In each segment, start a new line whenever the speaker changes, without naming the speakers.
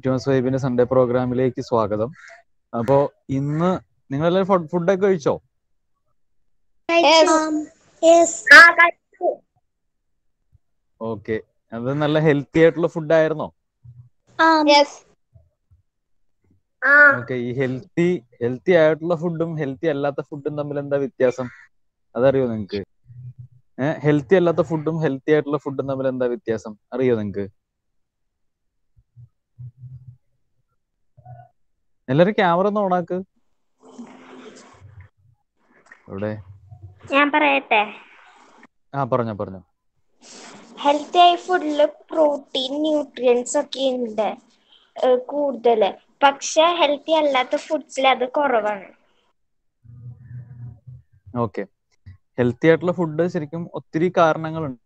Litmus വൈബിന്റെ Sunday പ്രോഗ്രാമിലേക്ക് സ്വാഗതം അപ്പോ ഇന്ന് നിങ്ങളെല്ലാവരും ഫുഡൊക്കെ കഴിച്ചോ ഓക്കെ അത് നല്ല ഹെൽത്തി ആയിട്ടുള്ള ഫുഡ് ആയിരുന്നോ ഓക്കെ ഈ ഹെൽത്തി ഹെൽത്തി ആയിട്ടുള്ള ഫുഡും ഹെൽത്തി അല്ലാത്ത ഫുഡും തമ്മിൽ എന്താ വ്യത്യാസം അതറിയോ നിങ്ങക്ക് ഏഹ് ഹെൽത്തി അല്ലാത്ത ഫുഡും ഹെൽത്തി ആയിട്ടുള്ള ഫുഡും തമ്മിൽ എന്താ വ്യത്യാസം അറിയോ നിങ്ങക്ക് എല്ലാരും ക്യാമറ ഒന്ന് ഓണാക്ക് ഇവിടെ
ഞാൻ പറയട്ടെ
ആ പറഞ്ഞോ പറഞ്ഞോ
ഹെൽത്തി ആയ ഫുഡില് പ്രോട്ടീൻ ന്യൂട്രിയൻസ് ഒക്കെ ഉണ്ട് ഏഹ് കൂടുതല് പക്ഷെ ഹെൽത്തി അല്ലാത്ത ഫുഡ്സിൽ അത് കുറവാണ്
ഓക്കെ ഹെൽത്തി ആയിട്ടുള്ള ഫുഡ് ശരിക്കും ഒത്തിരി കാരണങ്ങളുണ്ട്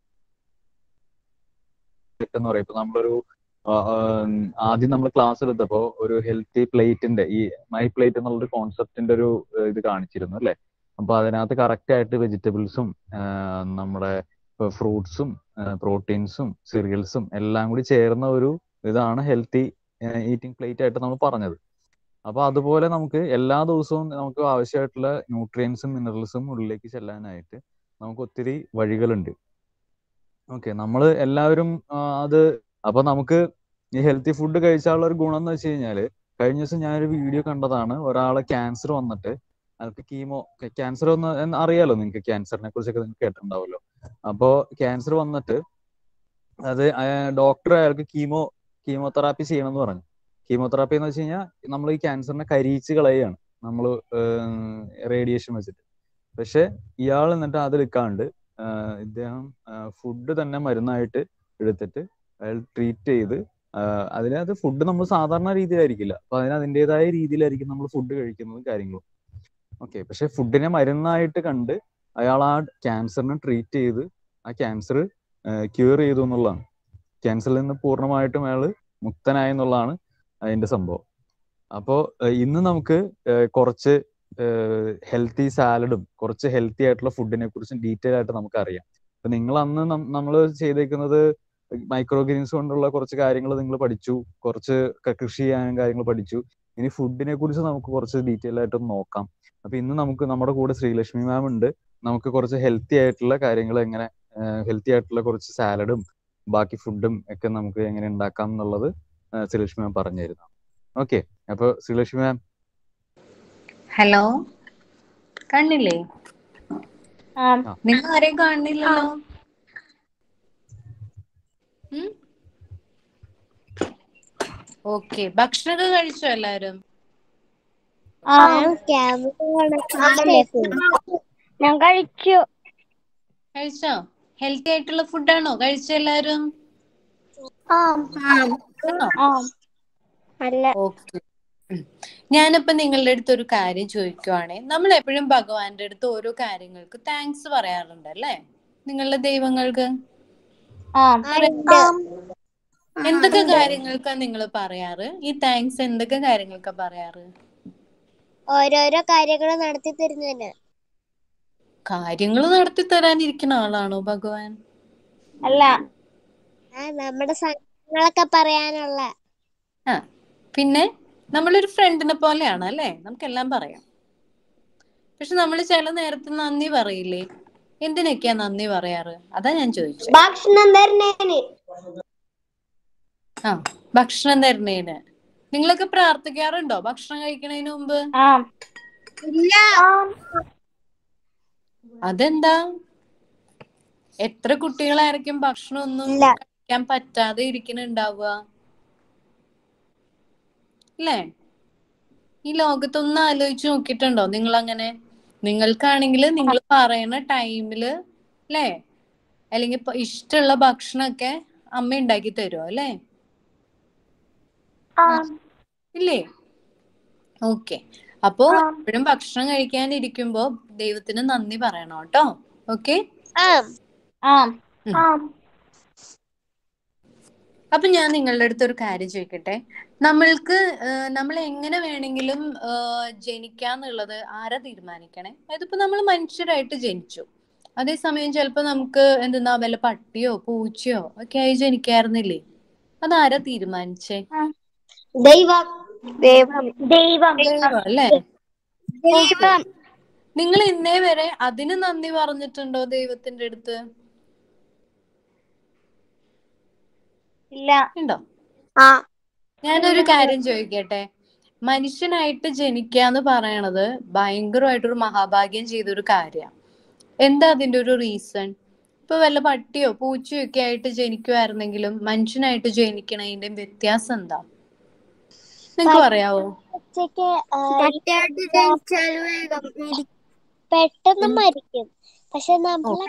എന്ന് പറയും ഇപ്പൊ നമ്മളൊരു ആ, ആ, ആദ്യം നമ്മൾ ക്ലാസ് എടുത്തപ്പോ ഒരു ഹെൽത്തി പ്ലേറ്റിന്റെ ഈ മൈ പ്ലേറ്റ് എന്നുള്ളൊരു കോൺസെപ്റ്റിന്റെ ഒരു ഏഹ്, ഇത് കാണിച്ചിരുന്നു അല്ലെ അപ്പൊ അതിനകത്ത് കറക്റ്റ് ആയിട്ട് വെജിറ്റബിൾസും നമ്മുടെ ഫ്രൂട്ട്സും പ്രോട്ടീൻസും സീരിയൽസും എല്ലാം കൂടി ചേർന്ന ഒരു ഇതാണ് ഹെൽത്തി ഈറ്റിംഗ് പ്ലേറ്റ് ആയിട്ട് നമ്മൾ പറഞ്ഞത് അപ്പൊ അതുപോലെ നമുക്ക് എല്ലാ ദിവസവും നമുക്ക് ആവശ്യമായിട്ടുള്ള ന്യൂട്രിയൻസും മിനറൽസും ഉള്ളിലേക്ക് ചെല്ലാനായിട്ട് നമുക്ക് ഒത്തിരി വഴികളുണ്ട് ഓക്കെ നമ്മൾ എല്ലാവരും ആ, അത് അപ്പൊ നമുക്ക് ഈ ഹെൽത്തി ഫുഡ് കഴിച്ചാലുള്ള ഒരു ഗുണം എന്ന് വെച്ച് കഴിഞ്ഞാല് കഴിഞ്ഞ ദിവസം ഞാനൊരു വീഡിയോ കണ്ടതാണ് ഒരാളെ ക്യാൻസർ വന്നിട്ട് അയാൾക്ക് കീമോ ക്യാൻസർ വന്ന് എന്ന് അറിയാലോ നിങ്ങൾക്ക് ക്യാൻസറിനെ കുറിച്ചൊക്കെ നിങ്ങൾക്ക് കേട്ടിട്ടുണ്ടാവുമല്ലോ അപ്പോ ക്യാൻസർ വന്നിട്ട് അത് ഡോക്ടർ അയാൾക്ക് കീമോ കീമോതെറാപ്പി ചെയ്യണം എന്ന് പറഞ്ഞു കീമോതെറാപ്പി എന്ന് വെച്ച് കഴിഞ്ഞാൽ നമ്മൾ ഈ ക്യാൻസറിനെ കരിയിച്ച് കളയുകയാണ് നമ്മൾ റേഡിയേഷൻ വെച്ചിട്ട് പക്ഷെ ഇയാൾ എന്നിട്ട് അതിലെടുക്കാണ്ട് ആഹ് ഇദ്ദേഹം ഫുഡ് തന്നെ മരുന്നായിട്ട് എടുത്തിട്ട് അയാൾ ട്രീറ്റ് ചെയ്ത് ആഹ് അതിനകത്ത് ഫുഡ് നമ്മൾ സാധാരണ രീതിയിലായിരിക്കില്ല അപ്പൊ അതിന് അതിൻ്റെതായ രീതിയിലായിരിക്കും നമ്മൾ ഫുഡ് കഴിക്കുന്നതും കാര്യങ്ങളും ഓക്കെ പക്ഷെ ഫുഡിനെ മരുന്നായിട്ട് കണ്ട് അയാൾ ആ ക്യാൻസറിനെ ട്രീറ്റ് ചെയ്ത് ആ ക്യാൻസർ ക്യൂർ ചെയ്തു എന്നുള്ളതാണ് ക്യാൻസറിൽ നിന്ന് പൂർണ്ണമായിട്ടും അയാൾ മുക്തനായി എന്നുള്ളതാണ് അതിന്റെ സംഭവം അപ്പോ ഏഹ് ഇന്ന് നമുക്ക് ഏഹ് കുറച്ച് ഹെൽത്തി സാലഡും കുറച്ച് ഹെൽത്തി ആയിട്ടുള്ള ഫുഡിനെ കുറിച്ചും ഡീറ്റെയിൽ ആയിട്ട് നമുക്ക് അറിയാം അപ്പൊ നിങ്ങൾ അന്ന് നമ്മൾ ചെയ്തേക്കുന്നത് മൈക്രോ ഗ്രീൻസ് കൊണ്ടുള്ള കുറച്ച് കാര്യങ്ങൾ നിങ്ങൾ പഠിച്ചു കുറച്ച് ക- കൃഷി ചെയ്യാനും കാര്യങ്ങൾ പഠിച്ചു ഇനി ഫുഡിനെ കുറിച്ച് നമുക്ക് കുറച്ച് ഡീറ്റെയിൽ ആയിട്ട് ഒന്ന് നോക്കാം അപ്പൊ ഇന്ന് നമുക്ക് നമ്മുടെ കൂടെ ശ്രീലക്ഷ്മി മാം ഉണ്ട് നമുക്ക് കുറച്ച് ഹെൽത്തി ആയിട്ടുള്ള കാര്യങ്ങൾ എങ്ങനെ ഹെൽത്തി ആയിട്ടുള്ള കുറച്ച് സാലഡും ബാക്കി ഫുഡും ഒക്കെ നമുക്ക് എങ്ങനെ ഉണ്ടാക്കാം എന്നുള്ളത് ആ, ശ്രീലക്ഷ്മി മാം പറഞ്ഞു തരുന്നു ഓക്കെ അപ്പൊ ശ്രീലക്ഷ്മി മാം
ഹലോ കണ്ടില്ലേ
ആ.
നിങ്ങൾ ആരെയും കാണുന്നില്ലല്ലോ ഓക്കെ ഭക്ഷണമൊക്കെ കഴിച്ചോ എല്ലാരും
ഞാൻ കഴിച്ചു
കഴിച്ചോ ഹെൽത്തി ആയിട്ടുള്ള ഫുഡാണോ കഴിച്ചോ എല്ലാരും ആണോ
അല്ല
ഓക്കെ ഞാനിപ്പോ നിങ്ങളുടെ അടുത്ത് ഒരു കാര്യം ചോദിക്കുവാണേ നമ്മൾ എപ്പോഴും ഭഗവാന്റെ അടുത്ത് ഓരോ കാര്യങ്ങൾക്ക് താങ്ക്സ് പറയാറുണ്ട് അല്ലേ നിങ്ങളുടെ ദൈവങ്ങൾക്ക് എന്തൊക്കെ കാര്യങ്ങൾക്കാ നിങ്ങൾ പറയാറ് ഈ താങ്ക്സ് എന്തൊക്കെ കാര്യങ്ങൾക്കാ പറയാറ്
ഓരോരോ കാര്യങ്ങൾ നടത്തി തരുന്നതിന്
കാര്യങ്ങൾ നടത്തി തരാനിരിക്കുന്ന ആളാണോ ഭഗവാൻ
അല്ല ആ നമ്മുടെ സംഘങ്ങളൊക്കെ പറയാനുള്ള
ആ പിന്നെ നമ്മളൊരു ഫ്രണ്ടിനെ പോലെയാണ് അല്ലേ നമുക്കെല്ലാം പറയാം പക്ഷെ നമ്മൾ ചില നേരത്ത് നന്ദി പറയില്ലേ എന്തിനൊക്കെയാ നന്ദി പറയാറ് അതാ ഞാൻ ചോദിച്ചത്
ഭക്ഷണം തരുന്നതിന്
ആ ഭക്ഷണം തരുന്നതിന് നിങ്ങളൊക്കെ പ്രാർത്ഥിക്കാറുണ്ടോ ഭക്ഷണം കഴിക്കണതിന് മുമ്പ്
ഇല്ല
അതെന്താ എത്ര കുട്ടികളായിരിക്കും ഭക്ഷണം ഒന്നും
ഇല്ല.
കഴിക്കാൻ പറ്റാതെ ഇരിക്കുന്നുണ്ടാവുക അല്ലേ ഈ ലോകത്തൊന്ന് ആലോചിച്ച് നോക്കിയിട്ടുണ്ടോ നിങ്ങൾ അങ്ങനെ നിങ്ങൾക്കാണെങ്കിൽ നിങ്ങൾ പറയുന്ന ടൈമില് അല്ലേ അല്ലെങ്കിൽ ഇപ്പൊ ഇഷ്ടമുള്ള ഭക്ഷണമൊക്കെ അമ്മ ഉണ്ടാക്കി തരുമോ അല്ലേ ഇല്ലേ ഓക്കെ അപ്പോ എപ്പോഴും ഭക്ഷണം കഴിക്കാൻ ഇരിക്കുമ്പോ ദൈവത്തിന് നന്ദി പറയണം കേട്ടോ ഓക്കെ അപ്പൊ ഞാൻ നിങ്ങളുടെ അടുത്ത് ഒരു കാര്യം ചോദിക്കട്ടെ നമ്മൾക്ക് ആഹ്, നമ്മൾ എങ്ങനെ വേണമെങ്കിലും ആഹ്, ജനിക്കാന്നുള്ളത് ആരാ തീരുമാനിക്കണേ അതിപ്പോ നമ്മൾ മനുഷ്യരായിട്ട് ജനിച്ചു അതേസമയം ചിലപ്പോ നമുക്ക് എന്തെന്നാ വല്ല പട്ടിയോ പൂച്ചയോ ഒക്കെ ആയി ജനിക്കായിരുന്നില്ലേ അതാരാ തീരുമാനിച്ചേ
ദൈവം ദൈവം ദൈവം
ദൈവം അല്ലേ
ദൈവം
നിങ്ങൾ ഇന്നേ വരെ അതിന് നന്ദി പറഞ്ഞിട്ടുണ്ടോ ദൈവത്തിന്റെ അടുത്ത്
ഇല്ല
ഉണ്ടോ
ആ
ഞാനൊരു കാര്യം ചോദിക്കട്ടെ മനുഷ്യനായിട്ട് ജനിക്കാന്ന് പറയണത് ഭയങ്കരമായിട്ടൊരു മഹാഭാഗ്യം ചെയ്തൊരു കാര്യമാണ് എന്താ അതിന്റെ ഒരു റീസൺ ഇപ്പൊ വല്ല പട്ടിയോ പൂച്ചയോ ഒക്കെ ആയിട്ട് ജനിക്കുമായിരുന്നെങ്കിലും മനുഷ്യനായിട്ട് ജനിക്കണതിന്റെ വ്യത്യാസം എന്താ നിങ്ങക്ക് പറയാവോ
ഉച്ചക്ക് പട്ടിയായിട്ട് ജനിച്ചാൽ വേഗം പെട്ടെന്ന് മരിക്കും പക്ഷെ നമ്മളെ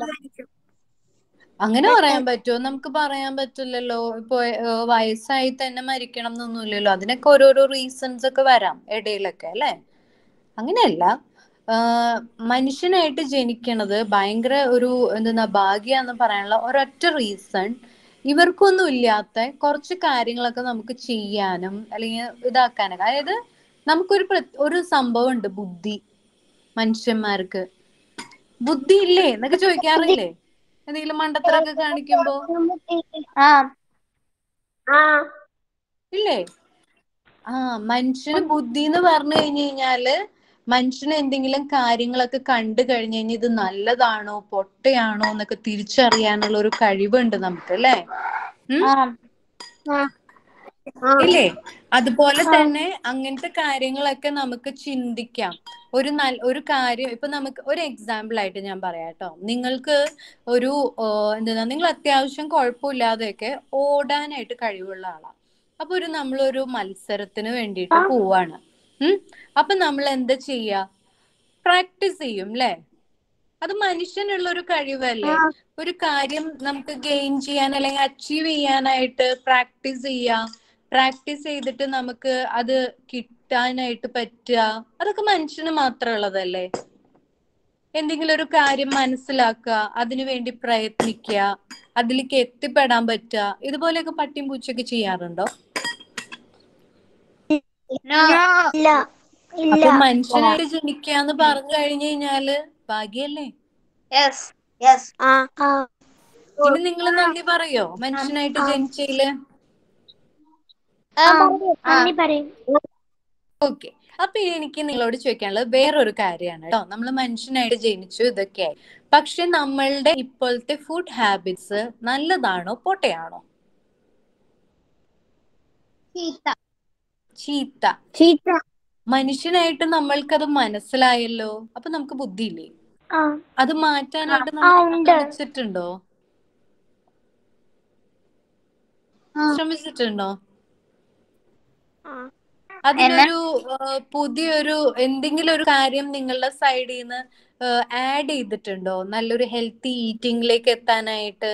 അങ്ങനെ പറയാൻ പറ്റുമോ നമുക്ക് പറയാൻ പറ്റില്ലല്ലോ ഇപ്പൊ ഏഹ്, വയസ്സായി തന്നെ മരിക്കണം എന്നൊന്നുമില്ലല്ലോ അതിനൊക്കെ ഓരോരോ റീസൺസ് ഒക്കെ വരാം ഇടയിലൊക്കെ അല്ലെ അങ്ങനെയല്ല ആഹ് മനുഷ്യനായിട്ട് ജനിക്കണത് ഭയങ്കര ഒരു എന്താ ഭാഗ്യാന്ന് പറയാനുള്ള ഒരൊറ്റ റീസൺ ഇവർക്കൊന്നും ഇല്ലാത്ത കുറച്ച് കാര്യങ്ങളൊക്കെ നമുക്ക് ചെയ്യാനും അല്ലെങ്കിൽ ഇതാക്കാനൊക്കെ അതായത് നമുക്കൊരു പ്ര- ഒരു സംഭവം ഉണ്ട് ബുദ്ധി മനുഷ്യന്മാർക്ക് ബുദ്ധി ഇല്ലേ എന്നൊക്കെ ചോദിക്കാറില്ലേ എന്തെങ്കിലും മണ്ടത്തരൊക്കെ കാണിക്കുമ്പോ
ആ ആ
ഇല്ലേ ആ മനുഷ്യന് ബുദ്ധി എന്ന് പറഞ്ഞു കഴിഞ്ഞു കഴിഞ്ഞാല് മനുഷ്യന് എന്തെങ്കിലും കാര്യങ്ങളൊക്കെ കണ്ടു കഴിഞ്ഞു കഴിഞ്ഞാൽ ഇത് നല്ലതാണോ പൊട്ടയാണോ എന്നൊക്കെ തിരിച്ചറിയാനുള്ള ഒരു കഴിവുണ്ട് നമുക്ക് അല്ലേ ഉം
ആ
ഇല്ലേ അതുപോലെ തന്നെ അങ്ങനത്തെ കാര്യങ്ങളൊക്കെ നമുക്ക് ചിന്തിക്കാം ഒരു നല്ല ഒരു കാര്യം ഇപ്പൊ നമുക്ക് ഒരു എക്സാമ്പിൾ ആയിട്ട് ഞാൻ പറയാം കേട്ടോ നിങ്ങൾക്ക് ഒരു ഏഹ്, എന്താ നിങ്ങൾ അത്യാവശ്യം കുഴപ്പമില്ലാതെയൊക്കെ ഓടാനായിട്ട് കഴിവുള്ള ആളാണ് അപ്പൊ ഒരു നമ്മളൊരു മത്സരത്തിന് വേണ്ടിയിട്ട് പോവാണ് ഉം അപ്പൊ നമ്മൾ എന്താ ചെയ്യാ പ്രാക്ടീസ് ചെയ്യും ല്ലേ അത് മനുഷ്യനുള്ള ഒരു കഴിവല്ലേ ഒരു കാര്യം നമുക്ക് ഗെയിൻ ചെയ്യാൻ അല്ലെങ്കിൽ അച്ചീവ് ചെയ്യാനായിട്ട് പ്രാക്ടീസ് ചെയ്യാം പ്രാക്ടീസ് ചെയ്തിട്ട് നമുക്ക് അത് കിട്ടാനായിട്ട് പറ്റുക അതൊക്കെ മനുഷ്യന് മാത്രമുള്ളതല്ലേ എന്തെങ്കിലും ഒരു കാര്യം മനസ്സിലാക്കുക അതിനുവേണ്ടി പ്രയത്നിക്കുക അതിലേക്ക് എത്തിപ്പെടാൻ പറ്റുക ഇതുപോലെയൊക്കെ പട്ടിയും പൂച്ചയൊക്കെ ചെയ്യാറുണ്ടോ
ഇല്ല
അപ്പൊ മനുഷ്യനായിട്ട് ജനിക്കാന്ന് പറഞ്ഞു കഴിഞ്ഞു കഴിഞ്ഞാല് ഭാഗ്യല്ലേ
യെസ് യെസ് ആ ആ
ഇനി നിങ്ങൾ നന്ദി പറയോ മനുഷ്യനായിട്ട് ജനിച്ചതില്
നന്ദി പറയും
ഓക്കെ അപ്പൊ ഇനി എനിക്ക് നിങ്ങളോട് ചോദിക്കാനുള്ളത് വേറൊരു കാര്യമാണ് കേട്ടോ നമ്മൾ മനുഷ്യനായിട്ട് ജനിച്ചു ഇതൊക്കെയായി പക്ഷെ നമ്മളുടെ ഇപ്പോഴത്തെ ഫുഡ് ഹാബിറ്റ്സ് നല്ലതാണോ പൊട്ടയാണോ
ചീത്ത
ചീത്ത
ചീത്ത
മനുഷ്യനായിട്ട് നമ്മൾക്കത് മനസ്സിലായല്ലോ അപ്പൊ നമുക്ക് ബുദ്ധിയില്ലേ
ആ
അത് മാറ്റാനായിട്ട്
ആ,
നമ്മൾ
ഉണ്ട്.
ശ്രമിച്ചിട്ടുണ്ടോ
ആ.
ശ്രമിച്ചിട്ടുണ്ടോ
ആ.
അതിനൊരു ആ, പുതിയൊരു എന്തെങ്കിലും ഒരു കാര്യം നിങ്ങളുടെ സൈഡിൽ നിന്ന് ആഡ് ചെയ്തിട്ടുണ്ടോ നല്ലൊരു ഹെൽത്തി ഈറ്റിംഗിലേക്ക് എത്താനായിട്ട്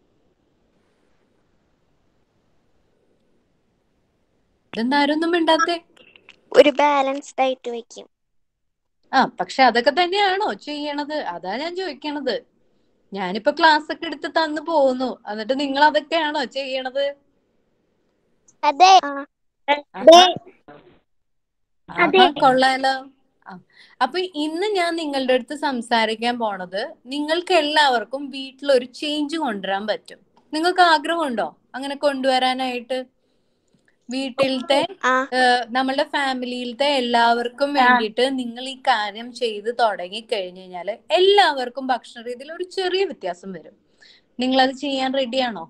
ഇതെന്താ ആരൊന്നും മിണ്ടാത്തെ
ഒരു ബാലൻസ്ഡ് ആയിട്ട് വെക്കും
ആ പക്ഷെ അതൊക്കെ തന്നെയാണോ ചെയ്യണത് അതാ ഞാൻ ചോദിക്കണത് ഞാനിപ്പോ ക്ലാസ് ഒക്കെ എടുത്ത് തന്നു പോകുന്നു എന്നിട്ട് നിങ്ങൾ അതൊക്കെയാണോ ചെയ്യണത്
അതെ
ആഹാ. ആഹാ, കൊള്ളാലോ ആ. അപ്പൊ ഇന്ന് ഞാൻ നിങ്ങളുടെ അടുത്ത് സംസാരിക്കാൻ പോണത് നിങ്ങൾക്ക് എല്ലാവർക്കും വീട്ടിൽ ഒരു ചേഞ്ച് കൊണ്ടുവരാൻ പറ്റും നിങ്ങൾക്ക് ആഗ്രഹമുണ്ടോ അങ്ങനെ കൊണ്ടുവരാനായിട്ട് വീട്ടിലത്തെ
ആ
ഏഹ് നമ്മളുടെ ഫാമിലിയിലത്തെ എല്ലാവർക്കും വേണ്ടിയിട്ട് നിങ്ങൾ ഈ കാര്യം ചെയ്ത് തുടങ്ങി കഴിഞ്ഞു കഴിഞ്ഞാല് എല്ലാവർക്കും ഭക്ഷണ രീതിയിൽ ഒരു ചെറിയ വ്യത്യാസം വരും നിങ്ങൾ അത് ചെയ്യാൻ റെഡിയാണോ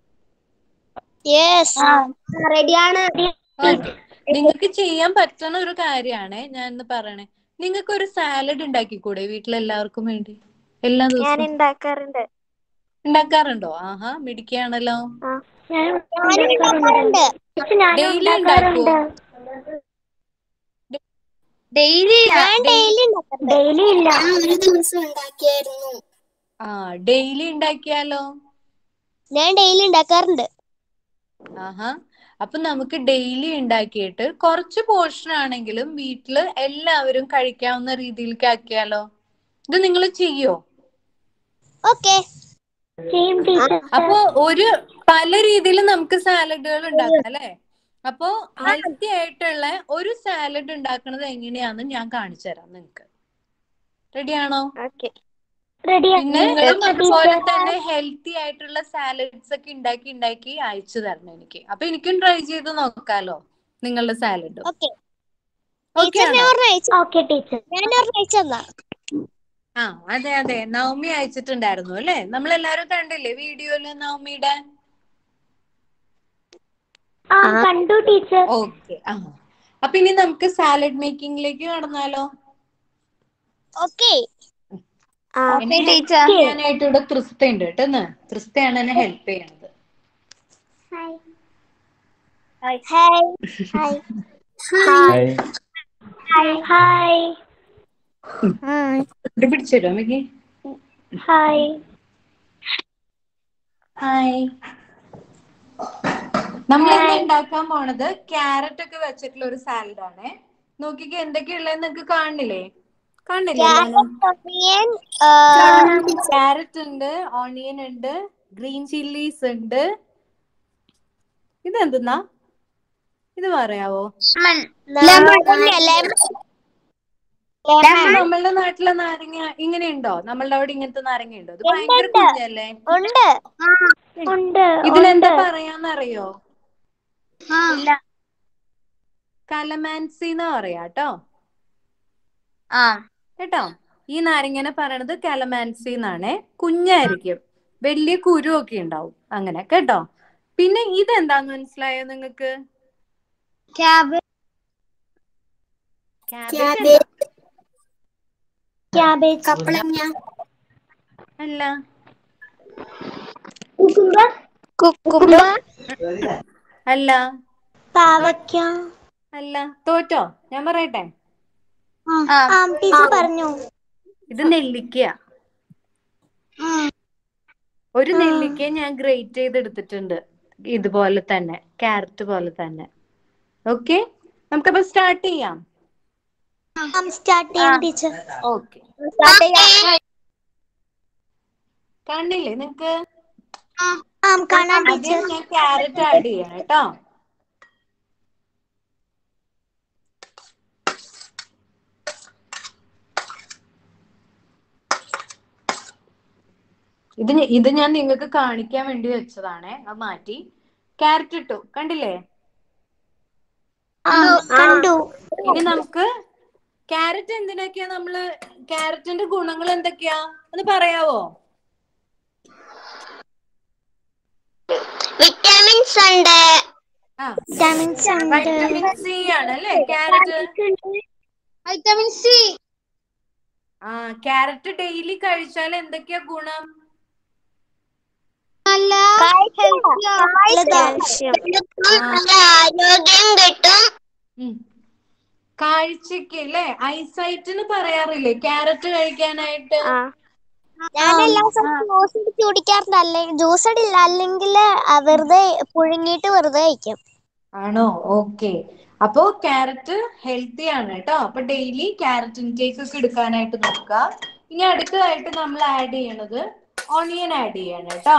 യെസ് റെഡിയാണ്
നിങ്ങൾക്ക് ചെയ്യാൻ പറ്റുന്ന ഒരു കാര്യമാണ് ഞാൻ ഇന്ന് പറയണേ നിങ്ങൾക്ക് ഒരു സാലഡ് ഉണ്ടാക്കിക്കൂടെ വീട്ടിൽ എല്ലാവർക്കും വേണ്ടി എല്ലാ
ഞാൻ
ദിവസവും
ഉണ്ടാക്കാറുണ്ട്
ഉണ്ടാക്കാറുണ്ടോ ആഹാ മിടിക്കാണല്ലോ
ഞാൻ ഉണ്ടാക്കാറുണ്ട്
ഡെയിലി ഉണ്ടാക്കുവോ
ഡെയിലി ഞാൻ ഡെയിലി ഡെയിലി ഇല്ല ഒരു ദിവസം ഉണ്ടാക്കിയായിരുന്നു
ആ ഡെയിലി ഉണ്ടാക്കിയാലോ
ഞാൻ ഡെയിലി ഉണ്ടാക്കാറുണ്ട്
ആഹാ അപ്പൊ നമുക്ക് ഡെയിലി ഉണ്ടാക്കിയിട്ട് കുറച്ച് പോർഷൻ ആണെങ്കിലും വീട്ടില് എല്ലാവരും കഴിക്കാവുന്ന രീതിയിലേക്ക് ആക്കിയാലോ ഇത് നിങ്ങൾ ചെയ്യോ
ഓക്കെ
അപ്പൊ ഒരു പല രീതിയിൽ നമുക്ക് സാലഡുകൾ ഉണ്ടാക്കാം അല്ലെ അപ്പൊ ഹെൽത്തി ആയിട്ടുള്ള ഒരു സാലഡ് ഉണ്ടാക്കുന്നത് എങ്ങനെയാന്ന് ഞാൻ കാണിച്ചു തരാം നിങ്ങക്ക് റെഡിയാണോ
ഓക്കെ
പിന്നെ നിങ്ങളും അതുപോലെ തന്നെ ഹെൽത്തി ആയിട്ടുള്ള സാലഡ്സ് ഒക്കെ ഉണ്ടാക്കി ഉണ്ടാക്കി അയച്ചു തരണം എനിക്ക് അപ്പൊ എനിക്കും ട്രൈ ചെയ്ത് നോക്കാലോ നിങ്ങളുടെ സാലഡും
ഓക്കെ
ഓക്കെ
ടീച്ചർ ഞാൻ ഒരെണ്ണം അയച്ചു
ഓക്കെ ടീച്ചർ
ഞാൻ ഒരെണ്ണം അയച്ചെന്നാ
ആ അതെ അതെ നവമി അയച്ചിട്ടുണ്ടായിരുന്നു അല്ലേ നമ്മളെല്ലാരും കണ്ടില്ലേ വീഡിയോയില് നവമിയുടെ
ആ കണ്ടു ടീച്ചർ
ഓക്കെ ആ അപ്പൊ ഇനി നമുക്ക് സാലഡ് മേക്കിംഗിലേക്ക് കടന്നാലോ
ഓക്കെ
എന്നെ help ചെയ്യാനായിട്ട് ഇവിടെ തൃസ്ത ഉണ്ട് കേട്ടോ ഇന്ന്. തൃസ്തയാണ് എന്നെ ഹെൽപ്പ് ചെയ്യണത്
hi hi
hi
hi hi
ഇത് പിടിച്ചല്ലോ അമ്മക്ക്
ഹായ്
ഹായ് നമ്മൾ ഇന്ന് ഉണ്ടാക്കാൻ പോണത് ക്യാരറ്റ് ഒക്കെ വെച്ചിട്ടുള്ള ഒരു സാലഡ് ആണ് നോക്കിക്കേ എന്തൊക്കെയുള്ളതെന്ന് നിങ്ങൾക്ക് കാണില്ലേ കാണില്ലേ
ഓണിയൻ
ക്യാരറ്റ് ഉണ്ട് ഓണിയൻ ഉണ്ട് ഗ്രീൻ ചില്ലീസ് ഉണ്ട് ഇതെന്തെന്നാ ഇത് പറയാവോ നമ്മളുടെ നാട്ടിലെ നാരങ്ങ ഇങ്ങനെയുണ്ടോ നമ്മളുടെ അവിടെ ഇങ്ങനത്തെ നാരങ്ങ ഉണ്ടോ ഇത് ഭയങ്കര കുഞ്ഞല്ലേ
ഉണ്ട്
ഉണ്ട്
ഇതിനെന്താ പറയാന്നറിയോ കലമാൻസി എന്ന് പറയാ കേട്ടോ
ആ
കേട്ടോ ഈ നാരങ്ങനെ പറയണത് കലമാൻസി എന്നാണേ കുഞ്ഞായിരിക്കും വലിയ കുരു ഒക്കെ ഉണ്ടാവും അങ്ങനെ കേട്ടോ പിന്നെ ഇതെന്താന്ന് മനസ്സിലായോ നിങ്ങക്ക്
ക്യാബേജ്
Cabbage
ക്യാബേജ്
കപ്പളങ്ങ
അല്ല
കുക്കുംബർ
കുക്കുംബർ
അല്ല
പാവയ്ക്ക
അല്ല തോറ്റോ ഞാൻ പറയട്ടെ
ആ ടീച്ചർ പറഞ്ഞു
ഇത് നെല്ലിക്കയാ ഒരു നെല്ലിക്ക ഞാൻ ഗ്രേറ്റ് ചെയ്തെടുത്തിട്ടുണ്ട് ഇതുപോലെ തന്നെ ക്യാരറ്റ് പോലെ തന്നെ ഓക്കെ നമുക്കപ്പോ സ്റ്റാർട്ട് ചെയ്യാം
സ്റ്റാർട്ട് ചെയ്യാം ടീച്ചർ
ഓക്കെ കണ്ടില്ലേ നിങ്ങക്ക്
ആ കാണാം ടീച്ചർ
ആദ്യം ഞാൻ ക്യാരറ്റ് ആഡ് ചെയ്യണം കേട്ടോ ഇത് ഞ- ഇത് ഞാൻ നിങ്ങൾക്ക് കാണിക്കാൻ വേണ്ടി വെച്ചതാണേ അത് മാറ്റി ക്യാരറ്റ് ഇട്ടു കണ്ടില്ലേ
ആ കണ്ടു
ഇനി നമുക്ക് ക്യാരറ്റ് എന്തിനൊക്കെയാ നമ്മള് ക്യാരറ്റിന്റെ ഗുണങ്ങൾ എന്തൊക്കെയാ ഒന്ന് പറയാവോ
വിറ്റാമിൻസ് ഉണ്ട്
ആ
വിറ്റാമിൻസ് ഉണ്ട്
വൈറ്റമിൻ സി ആണ് അല്ലേ ക്യാരറ്റ്
വൈറ്റമിൻ സി
ആ ക്യാരറ്റ് ഡെയിലി കഴിച്ചാൽ എന്തൊക്കെയാ ഗുണം
ആരോഗ്യം കിട്ടും
ഉം. കാഴ്ചക്ക് അല്ലേ ഐസൈറ്റിന് പറയാറില്ലേ ക്യാരറ്റ് കഴിക്കാനായിട്ട്
ഞാൻ എല്ലാ ദിവസവും ജ്യൂസ് അടിച്ച് കുടിക്കാറുണ്ട് അല്ലെങ്കിൽ ജ്യൂസ് അടില്ല അല്ലെങ്കിൽ വെറുതെ പുഴുങ്ങിയിട്ട് വെറുതെ കഴിക്കും
ആണോ ഓക്കെ അപ്പോ ക്യാരറ്റ് ഹെൽത്തി ആണ് കേട്ടോ അപ്പൊ ഡെയിലി ക്യാരറ്റ് ഇൻടേക്ക് ഒക്കെ എടുക്കാനായിട്ട് നോക്കുക ഇനി അടുത്തതായിട്ട് നമ്മൾ ആഡ് ചെയ്യണത് ഓണിയൻ ആഡ് ചെയ്യണം കേട്ടോ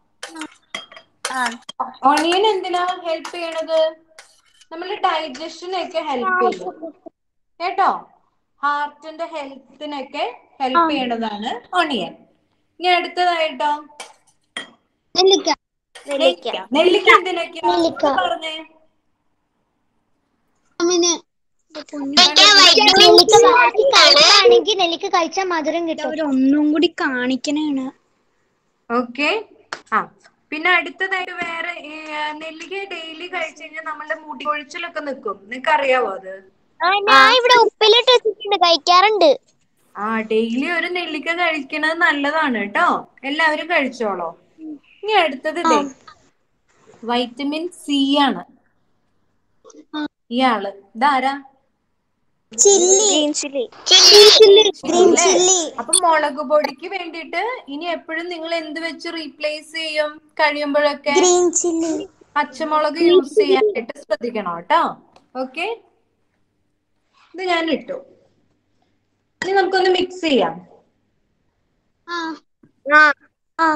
ഓണിയൻ എന്തിനാ ഹെൽപ്പ് ചെയ്യണത് നമ്മൾ ഡൈജഷനൊക്കെ ഹെൽപ്പ് ചെയ്യും കേട്ടോ ഹാർട്ടിന്റെ ഹെൽത്തിനൊക്കെ ഹെൽപ്പ് ചെയ്യണതാണ് ഓണിയൻ ഇനി അടുത്തതായിട്ടോ
നെല്ലിക്ക
നെല്ലിക്ക നെല്ലിക്ക എന്തിനൊക്കെയാ
നെല്ലിക്ക.
ഒന്ന് പറഞ്ഞേ
ആണെങ്കിൽ നെല്ലിക്ക കഴിച്ചാൽ മധുരം കിട്ടും
ഒന്നും കൂടി കാണിക്കണേണ്
ഓക്കെ ആ പിന്നെ അടുത്തതായിട്ട് വേറെ ഈ, ആ, നെല്ലിക്ക ഡെയിലി കഴിച്ചു കഴിഞ്ഞാൽ നമ്മളുടെ മുടി കൊഴിച്ചിലൊക്കെ നിൽക്കും നിനക്ക് അറിയാവോ അത്
ഞാൻ ഇവിടെ ഉപ്പിലിട്ട് വെച്ചിട്ടുണ്ട് കഴിക്കാറുണ്ട്
ആ ഡെയിലി ഒരു നെല്ലിക്ക കഴിക്കണത് നല്ലതാണ് കേട്ടോ എല്ലാവരും കഴിച്ചോളോ ഇനി അടുത്തത് ഇതേ വൈറ്റമിൻ സി ആണ് ഇയാള് ഇതാരാ
chilli green chilli
green chilli അപ്പൊ മുളക് പൊടിക്ക് വേണ്ടിയിട്ട് ഇനി എപ്പോഴും നിങ്ങൾ എന്ത് വെച്ച് റീപ്ലേസ് ചെയ്യും കഴിയുമ്പോഴൊക്കെ
ഗ്രീൻ ചില്ലി
പച്ചമുളക് യൂസ് ചെയ്യാനായിട്ട് ശ്രദ്ധിക്കണം കേട്ടോ ഓക്കെ ഇത് ഞാൻ ഇട്ടു ഇനി നമുക്കൊന്ന് മിക്സ് ചെയ്യാം
ആ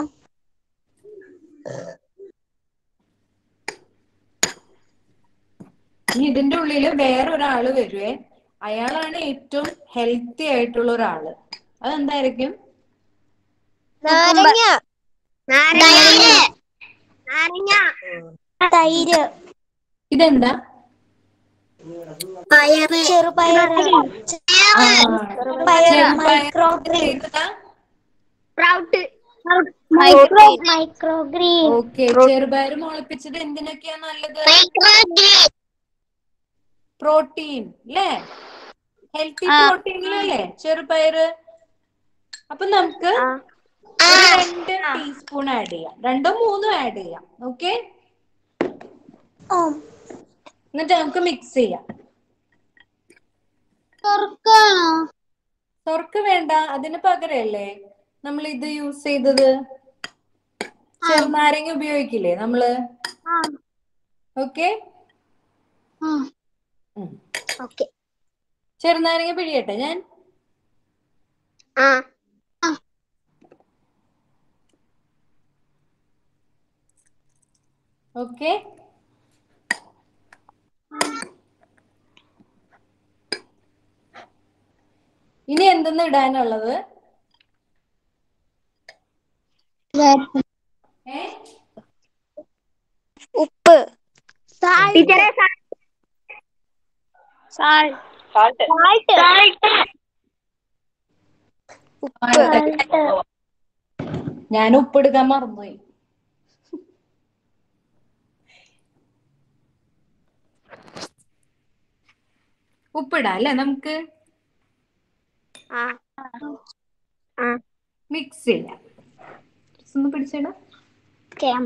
ഇനി ഇതിന്റെ ഉള്ളിൽ വേറൊരാള് വരുവേ അയാളാണ് ഏറ്റവും ഹെൽത്തി ആയിട്ടുള്ള ഒരാള് അതെന്തായിരിക്കും
നാരങ്ങ നാരങ്ങ. നാരങ്ങ
തൈര്
ഇതെന്താ
ചെറുപയർ
ആ,
ചെറുപയർ
ചെറുപയർ
മൈക്രോ ഗ്രീൻ
ഏതാ?
മൈക്രോ മൈക്രോ ഗ്രീൻ
ഓക്കെ ചെറുപയർ മുളപ്പിച്ചത് എന്തിനൊക്കെയാ നല്ലത് പ്രോട്ടീൻ അല്ലേ ഹെൽത്തി പ്രോട്ടീനിലല്ലേ ചെറുപയറ് അപ്പൊ നമുക്ക് ഒരു രണ്ട് ടീസ്പൂൺ ആഡ് ചെയ്യാം രണ്ടോ മൂന്നോ ആഡ് ചെയ്യാം ഓക്കെ എന്നിട്ട് നമുക്ക് മിക്സ് ചെയ്യാം തുറക്ക് വേണ്ട അതിന് പകരല്ലേ നമ്മൾ ഇത് യൂസ് ചെയ്തത് ചെറുനാരങ്ങ ഉപയോഗിക്കില്ലേ നമ്മള് ഓക്കെ
ഓക്കെ
ചെറുനാരങ്ങ പിഴിയട്ടെ ഞാൻ
ആ
ഓക്കെ ഇനി എന്തെന്ന് ഇടാനുള്ളത് ഏ
ഉപ്പ്
ഞാൻ ഉപ്പെടുക്കാൻ മറന്നുപോയി ഉപ്പിടാം അല്ലേ നമുക്ക് മിക്സ് ചെയ്യാം ഒന്ന് പിടിച്ചിടാം
കേമ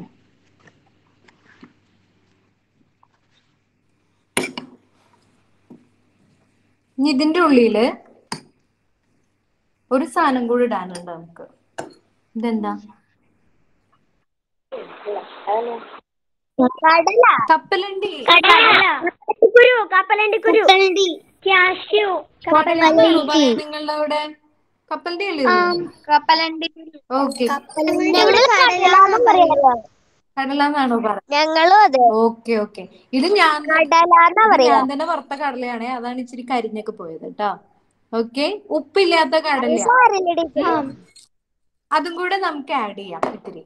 ഇനി ഇതിന്റെ ഉള്ളില് ഒരു സാധനം കൂടി ഇടാനുണ്ട് നമുക്ക് ഇതെന്താ
കടല
കപ്പലണ്ടി
കുരു കപ്പലണ്ടി കുരു കാഷ്യൂ
കപ്പലണ്ടി നിങ്ങളുടെ അവിടെ കപ്പലണ്ടി അല്ലേ
കപ്പലണ്ടി
ഓക്കെ
ഞങ്ങള് കടലാന്നും പറയാലോ
കടലാന്നാണോ പറയുന്നത്
ഞങ്ങളും അതെ
ഓക്കെ ഓക്കെ ഇത് ഞാൻ
കടലാന്നാ
ഇത്
പറയാ
ഞാൻ തന്നെ വറുത്ത കടലയാണേ അതാണ് ഇച്ചിരി കരിഞ്ഞൊക്കെ പോയത് കേട്ടോ ഓക്കെ ഉപ്പില്ലാത്ത കടല
സാരില്ലടി
അതും കൂടെ നമുക്ക് ആഡ് ചെയ്യാം ഇത്തിരി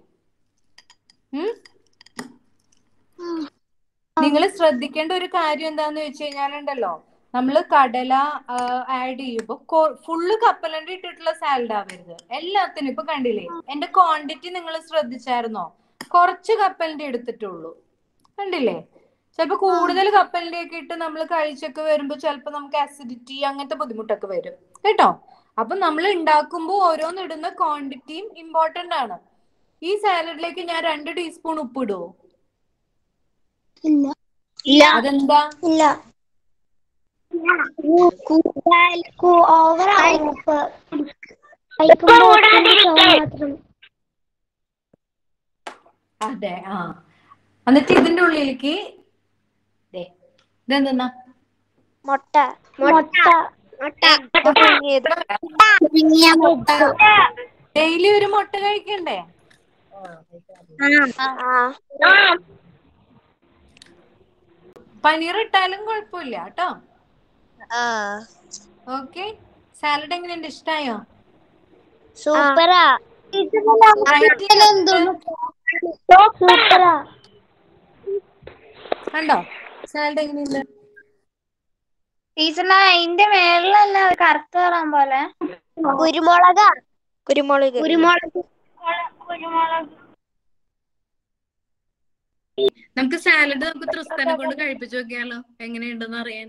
നിങ്ങൾ ശ്രദ്ധിക്കേണ്ട ഒരു കാര്യം എന്താന്ന് വെച്ച് കഴിഞ്ഞാലുണ്ടല്ലോ നമ്മൾ കടല ആഡ് ചെയ്യുമ്പോ ഫുള്ള് കപ്പലണ്ടി ഇട്ടിട്ടുള്ള സാലഡ് ആവരുത് എല്ലാത്തിനും ഇപ്പൊ കണ്ടില്ലേ എന്റെ ക്വാണ്ടിറ്റി നിങ്ങൾ ശ്രദ്ധിച്ചായിരുന്നോ കുറച്ച് കപ്പലണ്ടി എടുത്തിട്ടുള്ളൂ കണ്ടില്ലേ ചിലപ്പോ കൂടുതൽ കപ്പലണ്ടി ഒക്കെ ഇട്ട് നമ്മൾ കഴിച്ചൊക്കെ വരുമ്പോ ചിലപ്പോ നമുക്ക് അസിഡിറ്റി അങ്ങനത്തെ ബുദ്ധിമുട്ടൊക്കെ വരും കേട്ടോ അപ്പൊ നമ്മൾ ഉണ്ടാക്കുമ്പോൾ ഓരോന്ന് ഇടുന്ന ക്വാണ്ടിറ്റിയും ഇമ്പോർട്ടന്റ് ആണ് ഈ സാലഡിലേക്ക് ഞാൻ രണ്ട് ടീസ്പൂൺ ഉപ്പ് ഇടുവോ
ഇല്ല
അതെന്താ
ഇല്ല ഓവറാവും ഉപ്പ് മാത്രം
അതെ ആ എന്നിട്ട് ഇതിന്റെ ഉള്ളിലേക്ക് ദേ, ഇതെന്തെന്നാ
മുട്ട മുട്ട മുട്ട പുഴുങ്ങിയത് മുട്ട
ഡെയിലി ഒരു മുട്ട കഴിക്കണ്ടേ പനീർ ഇട്ടാലും കുഴപ്പമില്ല കേട്ടോ ഓക്കെ സാലഡ് എങ്ങനെയുണ്ട് ഇഷ്ടായോ
സൂപ്പറാ സൂപ്പറാ
കണ്ടോ സാലഡ് എങ്ങനെയുണ്ട്
ടീച്ചറിന് അതിന്റെ മേളിലല്ല കറുത്ത നിറം പോലെ
കുരുമുളകാ കുരുമുളക് കുരുമുളക്
നമുക്ക് സാലഡ് നമുക്ക് ത്രിസ്തനെ കൊണ്ട് കഴിപ്പിച്ചു നോക്കിയാലോ എങ്ങനെയുണ്ടെന്ന് അറിയാൻ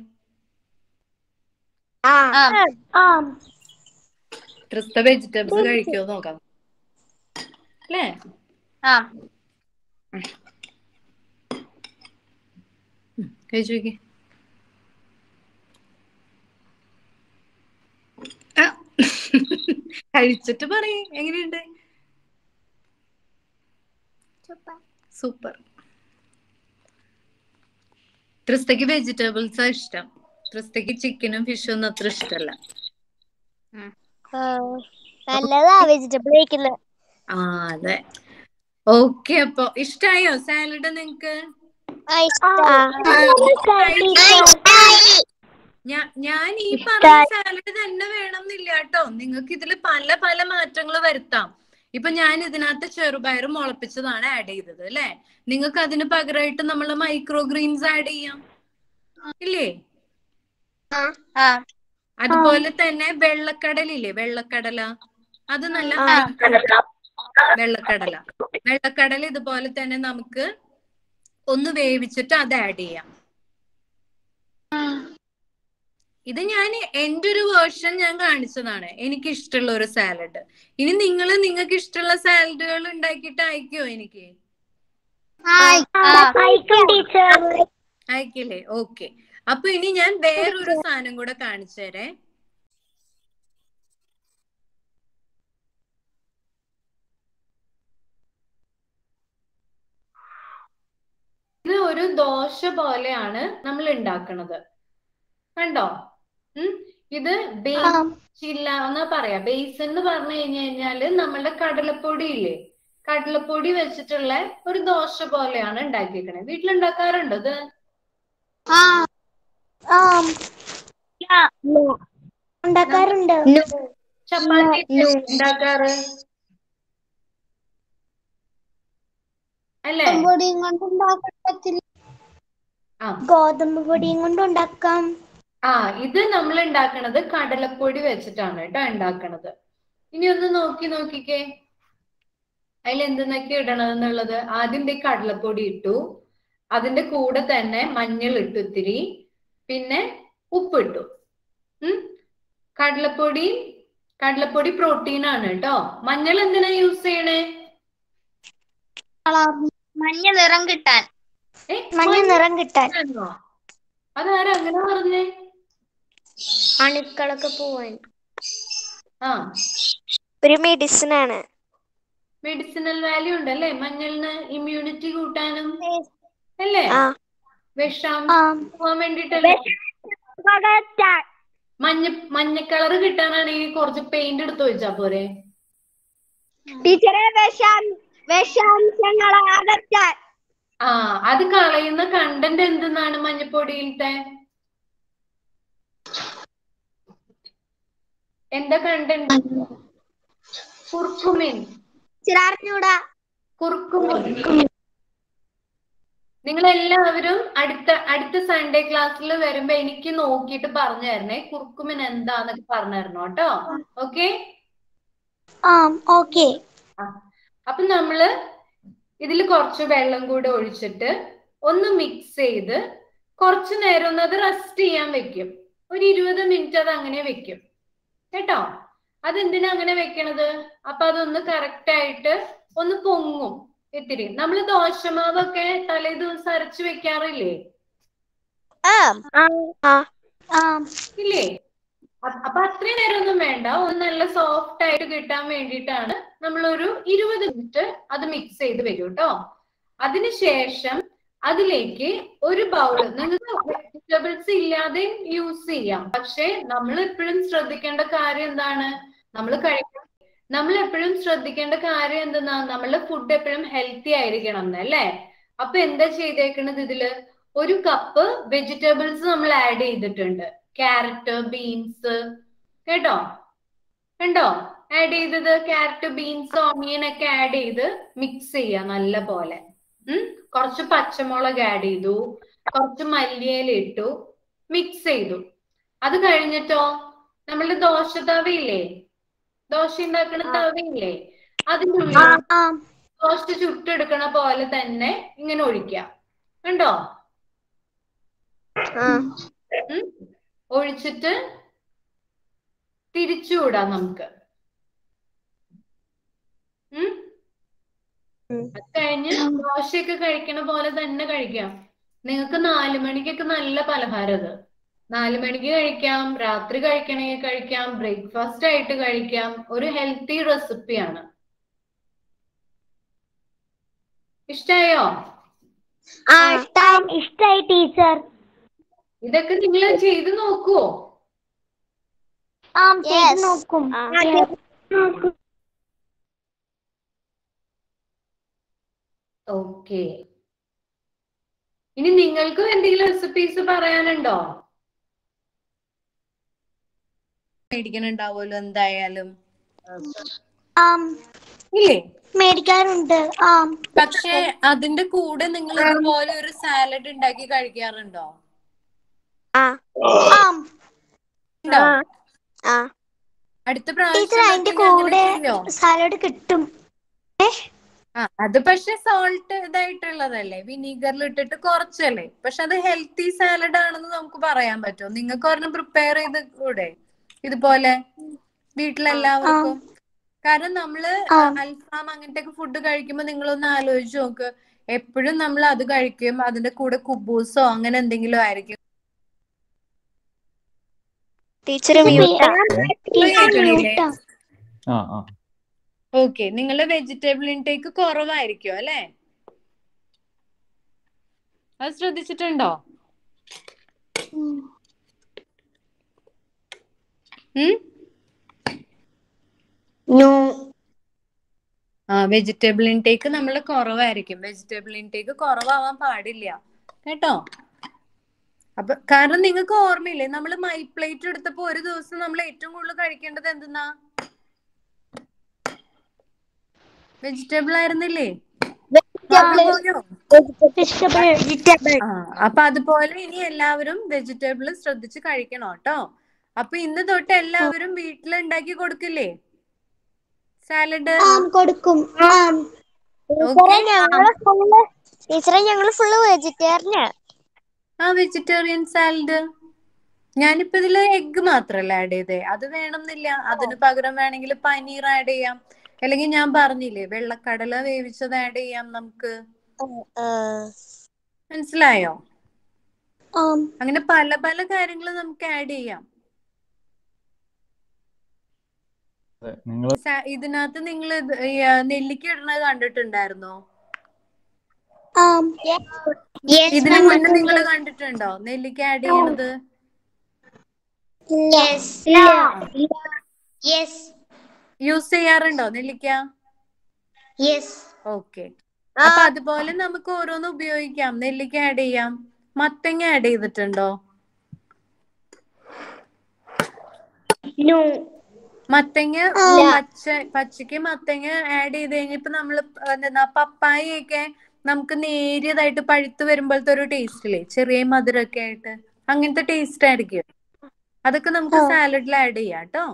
ആ
ത്രിസ്ത വെജിറ്റബിൾസ് കഴിക്കുമോ നോക്കാം അല്ലേ
ആ
കഴിച്ചു നോക്കി കഴിച്ചിട്ട് പറയേ എങ്ങനെയുണ്ട് സൂപ്പർ ത്രിസ്തയ്ക്ക് വെജിറ്റബിൾസാ ഇഷ്ടം ത്രിസ്തയ്ക്ക് ചിക്കനും ഫിഷും ഒന്നും അത്ര ഇഷ്ടമല്ല
ആ, നല്ലതാ വെജിറ്റബിൾ കഴിക്കുന്നത്
ആ അതെ ഓക്കെ അപ്പൊ ഇഷ്ടായോ സാലഡ് നിങ്ങക്ക് ഞാ- ഞാൻ ഈ പറഞ്ഞ സാലഡ് തന്നെ വേണമെന്നില്ല കേട്ടോ നിങ്ങൾക്ക് ഇതിൽ പല പല മാറ്റങ്ങൾ വരുത്താം ഇപ്പൊ ഞാൻ ഇതിനകത്ത് ചെറുപയർ മുളപ്പിച്ചതാണ് ആഡ് ചെയ്തത് അല്ലെ നിങ്ങൾക്ക് അതിന് പകരമായിട്ട് നമ്മൾ മൈക്രോ ഗ്രീൻസ് ആഡ് ചെയ്യാം ഇല്ലേ
ആ
അതുപോലെ തന്നെ വെള്ളക്കടലില്ലേ വെള്ളക്കടല അത് നല്ല
ആ.
അരിക്കൊഴുപ്പ്. വെള്ളക്കടല വെള്ളക്കടല ഇതുപോലെ തന്നെ നമുക്ക് ഒന്ന് വേവിച്ചിട്ട് അത് ആഡ് ചെയ്യാം ഇത് ഞാൻ എന്റെ ഒരു വേർഷൻ ഞാൻ കാണിച്ചതാണ് എനിക്ക് ഇഷ്ടമുള്ള ഒരു സാലഡ് ഇനി നിങ്ങൾ നിങ്ങൾക്ക് ഇഷ്ടമുള്ള സാലഡുകൾ ഉണ്ടാക്കിയിട്ട് അയക്കോ എനിക്ക്
അയക്കും ടീച്ചർ
അയക്കില്ലേ ഓക്കെ അപ്പൊ ഇനി ഞാൻ വേറൊരു സാധനം കൂടെ കാണിച്ചു തരേ ഇത് ഒരു ദോശ പോലെയാണ് നമ്മൾ ഉണ്ടാക്കണത് കണ്ടോ ഉം ഇത് ബേസില്ല എന്നാ പറയാ ബേസ് എന്ന് പറഞ്ഞു കഴിഞ്ഞു കഴിഞ്ഞാല് നമ്മളുടെ കടലപ്പൊടി ഇല്ലേ കടലപ്പൊടി വെച്ചിട്ടുള്ള ഒരു ദോശ പോലെയാണ് ഉണ്ടാക്കിയേക്കണേ വീട്ടിലുണ്ടാക്കാറുണ്ടോ ഇത്
ഉണ്ടാക്കാറുണ്ട്
ചപ്പാത്തി ഉണ്ടാക്കാറ് അല്ലേ
പൊടിയും കൊണ്ട് ഉണ്ടാക്കാൻ പറ്റില്ല
ആ
ഗോതമ്പ് പൊടിയും കൊണ്ട് ഉണ്ടാക്കാം
ആ ഇത് നമ്മൾ ഉണ്ടാക്കണത് കടലപ്പൊടി വെച്ചിട്ടാണ് കേട്ടോ ഉണ്ടാക്കണത് ഇനി ഒന്ന് നോക്കി നോക്കിക്കേ അതിൽ എന്തെന്നൊക്കെ ഇടണത് എന്നുള്ളത് ആദ്യം ദേ കടലപ്പൊടി ഇട്ടു അതിന്റെ കൂടെ തന്നെ മഞ്ഞൾ ഇട്ടു ഇത്തിരി പിന്നെ ഉപ്പിട്ടു ഉം കടലപ്പൊടി കടലപ്പൊടി പ്രോട്ടീൻ ആണ് കേട്ടോ മഞ്ഞൾ എന്തിനാ യൂസ് ചെയ്യണേ
മഞ്ഞ നിറം കിട്ടാൻ
ഏ
മഞ്ഞ നിറം കിട്ടാൻ
മഞ്ഞളാണോ? അതാരാ അങ്ങനെ പറഞ്ഞേ
അണുക്കളൊക്കെ പോവാൻ
ആ
ഒരു മെഡിസിൻ ആണ്
മെഡിസിനൽ വാല്യൂ ഉണ്ടല്ലേ മഞ്ഞളിന് ഇമ്മ്യൂണിറ്റി കൂട്ടാനും അല്ലേ
ആ
വിഷാംശം പോവാൻ വേണ്ടിട്ടല്ലേ മഞ്ഞ മഞ്ഞ കളർ കിട്ടാനാണെങ്കിൽ കുറച്ച് പെയിന്റ് എടുത്ത് വെച്ചാ പോരെ
ടീച്ചറെ വിഷാം വിഷാംശങ്ങൾ അകറ്റാൻ
ആ അത് കളയുന്ന കണ്ടന്റ് എന്തെന്നാണ് മഞ്ഞപ്പൊടിയിലത്തെ എന്താ കണ്ടന്റ് കുർക്കുമിൻ
ചിറാറിഞ്ഞൂടാ
കുർക്കുമിൻ നിങ്ങൾ എല്ലാവരും അടുത്ത അടുത്ത സൺഡേ ക്ലാസ്സിൽ വരുമ്പോ എനിക്ക് നോക്കിയിട്ട് പറഞ്ഞു തരണേ കുർക്കുമിൻ എന്താന്നൊക്കെ പറഞ്ഞു തരണം കേട്ടോ ഓക്കെ
ആ ഓക്കെ
അപ്പൊ നമ്മള് ഇതിൽ കുറച്ച് വെള്ളം കൂടെ ഒഴിച്ചിട്ട് ഒന്ന് മിക്സ് ചെയ്ത് കുറച്ചു നേരം ഒന്ന് അത് റെസ്റ്റ് ചെയ്യാൻ വെക്കും ഒരു ഇരുപത് മിനിറ്റ് അത് അങ്ങനെ വെക്കും കേട്ടോ അതെന്തിനാ അങ്ങനെ വെക്കണത് അപ്പൊ അതൊന്ന് കറക്റ്റ് ആയിട്ട് ഒന്ന് പൊങ്ങും ഇത്തിരി നമ്മൾ ദോശമാവൊക്കെ തലേ ദിവസം അരച്ചു വെക്കാറില്ലേ ഇല്ലേ അ- അപ്പൊ അത്രയും നേരം ഒന്നും വേണ്ട ഒന്ന് നല്ല സോഫ്റ്റ് ആയിട്ട് കിട്ടാൻ വേണ്ടിയിട്ടാണ് നമ്മൾ ഒരു ഇരുപത് മിനിറ്റ് അത് മിക്സ് ചെയ്ത് വരും കേട്ടോ അതിനുശേഷം അതിലേക്ക് ഒരു ബൗൾ നിങ്ങൾക്ക് വെജിറ്റബിൾസ് ഇല്ലാതെ യൂസ് ചെയ്യാം പക്ഷെ നമ്മൾ എപ്പോഴും ശ്രദ്ധിക്കേണ്ട കാര്യം എന്താണ് നമ്മൾ കഴിക്കണം നമ്മൾ എപ്പോഴും ശ്രദ്ധിക്കേണ്ട കാര്യം എന്തെന്നാ നമ്മളെ ഫുഡ് എപ്പോഴും ഹെൽത്തി ആയിരിക്കണം എന്നല്ലേ അപ്പൊ എന്താ ചെയ്തേക്കണത് ഇതില് ഒരു കപ്പ് വെജിറ്റബിൾസ് നമ്മൾ ആഡ് ചെയ്തിട്ടുണ്ട് ക്യാരറ്റ് ബീൻസ് കേട്ടോ കണ്ടോ ആഡ് ചെയ്തത് ക്യാരറ്റ് ബീൻസ് ഓണിയൻ ഒക്കെ ആഡ് ചെയ്ത് മിക്സ് ചെയ്യുക നല്ല പോലെ ഉം കുറച്ച് പച്ചമുളക് ആഡ് ചെയ്തു കുറച്ച് മല്ലിയില ഇട്ടു മിക്സ് ചെയ്തു അത് കഴിഞ്ഞിട്ടോ നമ്മളുടെ ദോശ തവയില്ലേ ദോശ ഉണ്ടാക്കുന്ന തവയില്ലേ അതിന്റെ ഉള്ളിൽ ദോശ ചുട്ടെടുക്കണ പോലെ തന്നെ ഇങ്ങനെ ഒഴിക്കുക കണ്ടോ ഉം. ഒഴിച്ചിട്ട് തിരിച്ചുവിടാം നമുക്ക് ഉം. അത് കഴിഞ്ഞ് ദോശയൊക്കെ കഴിക്കണ പോലെ തന്നെ കഴിക്കാം നിങ്ങൾക്ക് നാലു മണിക്കൊക്കെ നല്ല പലഹാരം അത് നാലു മണിക്ക് കഴിക്കാം രാത്രി കഴിക്കണമെങ്കിൽ കഴിക്കാം ബ്രേക്ക്ഫാസ്റ്റ് ആയിട്ട് കഴിക്കാം ഒരു ഹെൽത്തി റെസിപ്പിയാണ് ഇഷ്ടായോ
ഇഷ്ടായി ടീച്ചർ
ഇതൊക്കെ നിങ്ങൾ ചെയ്ത് നോക്കുവോ
ആ
Yes.
നോക്കും
ഓക്കെ ഇനി നിങ്ങൾക്കും എന്തെങ്കിലും റെസിപ്പീസ് പറയാനുണ്ടോ മേടിക്കണുണ്ടാവുമല്ലോ എന്തായാലും
ആ
ഇല്ലേ
മേടിക്കാറുണ്ട് ആ
പക്ഷെ അതിന്റെ കൂടെ നിങ്ങൾ ഇതുപോലെ ഒരു സാലഡ് ഉണ്ടാക്കി കഴിക്കാറുണ്ടോ
ആ ആം
ഉണ്ടോ
ആ
അടുത്ത
ടീച്ചർ
പ്രാവശ്യം
അതിന്റെ
തൊട്ട് അങ്ങനെ
കൂടെ
ചെയ്യോ
സാലഡ് കിട്ടും
ആ അത് പക്ഷെ സോൾട്ട് ഇതായിട്ടുള്ളതല്ലേ വിനീഗറിൽ ഇട്ടിട്ട് കുറച്ചല്ലേ പക്ഷെ അത് ഹെൽത്തി സാലഡ് ആണെന്ന് നമുക്ക് പറയാൻ പറ്റുമോ നിങ്ങൾക്ക് ഒരെണ്ണം പ്രിപ്പയർ ചെയ്ത് കൂടെ ഇതുപോലെ വീട്ടിലെല്ലാവർക്കും കാരണം നമ്മള്
ആ.
അൽഫാം അങ്ങനത്തെ ഫുഡ് കഴിക്കുമ്പോ നിങ്ങളൊന്ന് ആലോചിച്ച് നോക്ക് എപ്പോഴും നമ്മൾ അത് കഴിക്കും അതിന്റെ കൂടെ കുബൂസോ അങ്ങനെ എന്തെങ്കിലും ആയിരിക്കും
ടീച്ചർ
മ്യൂട്ടാ.
ടീച്ചർ
കേൾക്കണില്ലേ?
മ്യൂട്ടാ
ആ ആ
ഓക്കെ നിങ്ങളുടെ വെജിറ്റബിൾ ഇൻടേക്ക് കുറവായിരിക്കും അല്ലെ അത് ശ്രദ്ധിച്ചിട്ടുണ്ടോ ഉം
നോ
ആ വെജിറ്റബിൾ ഇൻടേക്ക് നമ്മൾ കുറവായിരിക്കും വെജിറ്റബിൾ ഇൻടേക്ക് കുറവാവാൻ പാടില്ല കേട്ടോ അപ്പൊ കാരണം നിങ്ങൾക്ക് ഓർമ്മയില്ലേ നമ്മൾ മൈ പ്ലേറ്റ് എടുത്തപ്പോ ഒരു ദിവസം നമ്മൾ ഏറ്റവും കൂടുതൽ കഴിക്കേണ്ടത് എന്തെന്നാ വെജിറ്റബിൾ ആയിരുന്നില്ലേ മറന്നുപോയോ?
വെജിറ്റബിൾ
ആ അപ്പൊ അതുപോലെ ഇനി എല്ലാവരും വെജിറ്റബിൾ ശ്രദ്ധിച്ച് കഴിക്കണം കേട്ടോ അപ്പൊ ഇന്ന് തൊട്ട് എല്ലാവരും വീട്ടിൽ ഉണ്ടാക്കി കൊടുക്കില്ലേ സാലഡ്
ആം കൊടുക്കും ആം
ഓക്കെ
ഞങ്ങള് ഫുള്ള് ടീച്ചറെ ഞങ്ങള് ഫുള്ള് വെജിറ്റേറിയനാ
ആ വെജിറ്റേറിയൻ സാലഡ് ഞാനിപ്പോ ഇതില് എഗ് മാത്രല്ല ആഡ് ചെയ്തേ അത് വേണമെന്നില്ല അതിന് പകരം വേണമെങ്കിൽ പനീർ ആഡ് ചെയ്യാം അല്ലെങ്കിൽ ഞാൻ പറഞ്ഞില്ലേ വെള്ളക്കടല വേവിച്ചത് ആഡ് ചെയ്യാം നമുക്ക് മനസ്സിലായോ
ആം
അങ്ങനെ പല പല കാര്യങ്ങൾ നമുക്ക് ആഡ് ചെയ്യാം
നിങ്ങൾ
സ- ഇതിനകത്ത് നിങ്ങൾ നെല്ലിക്ക ഇടുന്നത് കണ്ടിട്ടുണ്ടായിരുന്നോ
ആം
ഇതിനു മുന്നേ നിങ്ങൾ കണ്ടിട്ടുണ്ടോ നെല്ലിക്ക ആഡ് ചെയ്യണത്
യെസ്
യൂസ് ചെയ്യാറുണ്ടോ നെല്ലിക്ക
യെസ്
ഓക്കെ അപ്പൊ അതുപോലെ നമുക്ക് ഓരോന്ന് ഉപയോഗിക്കാം നെല്ലിക്ക ആഡ് ചെയ്യാം മത്തങ്ങ ആഡ് ചെയ്തിട്ടുണ്ടോ
നോ
മത്തങ്ങ പച്ച പച്ചക്ക് മത്തങ്ങ ആഡ് ചെയ്ത് കഴിഞ്ഞപ്പോ നമ്മള് എന്താ പപ്പായയൊക്കെ നമുക്ക് നേരിയതായിട്ട് പഴുത്ത് വരുമ്പോഴത്തെ ഒരു ടേസ്റ്റ് ഇല്ലേ ചെറിയ മധുരമൊക്കെ ആയിട്ട് അങ്ങനത്തെ ടേസ്റ്റ് ആയിരിക്കും അതൊക്കെ നമുക്ക് സാലഡിൽ ആഡ് ചെയ്യാം കേട്ടോ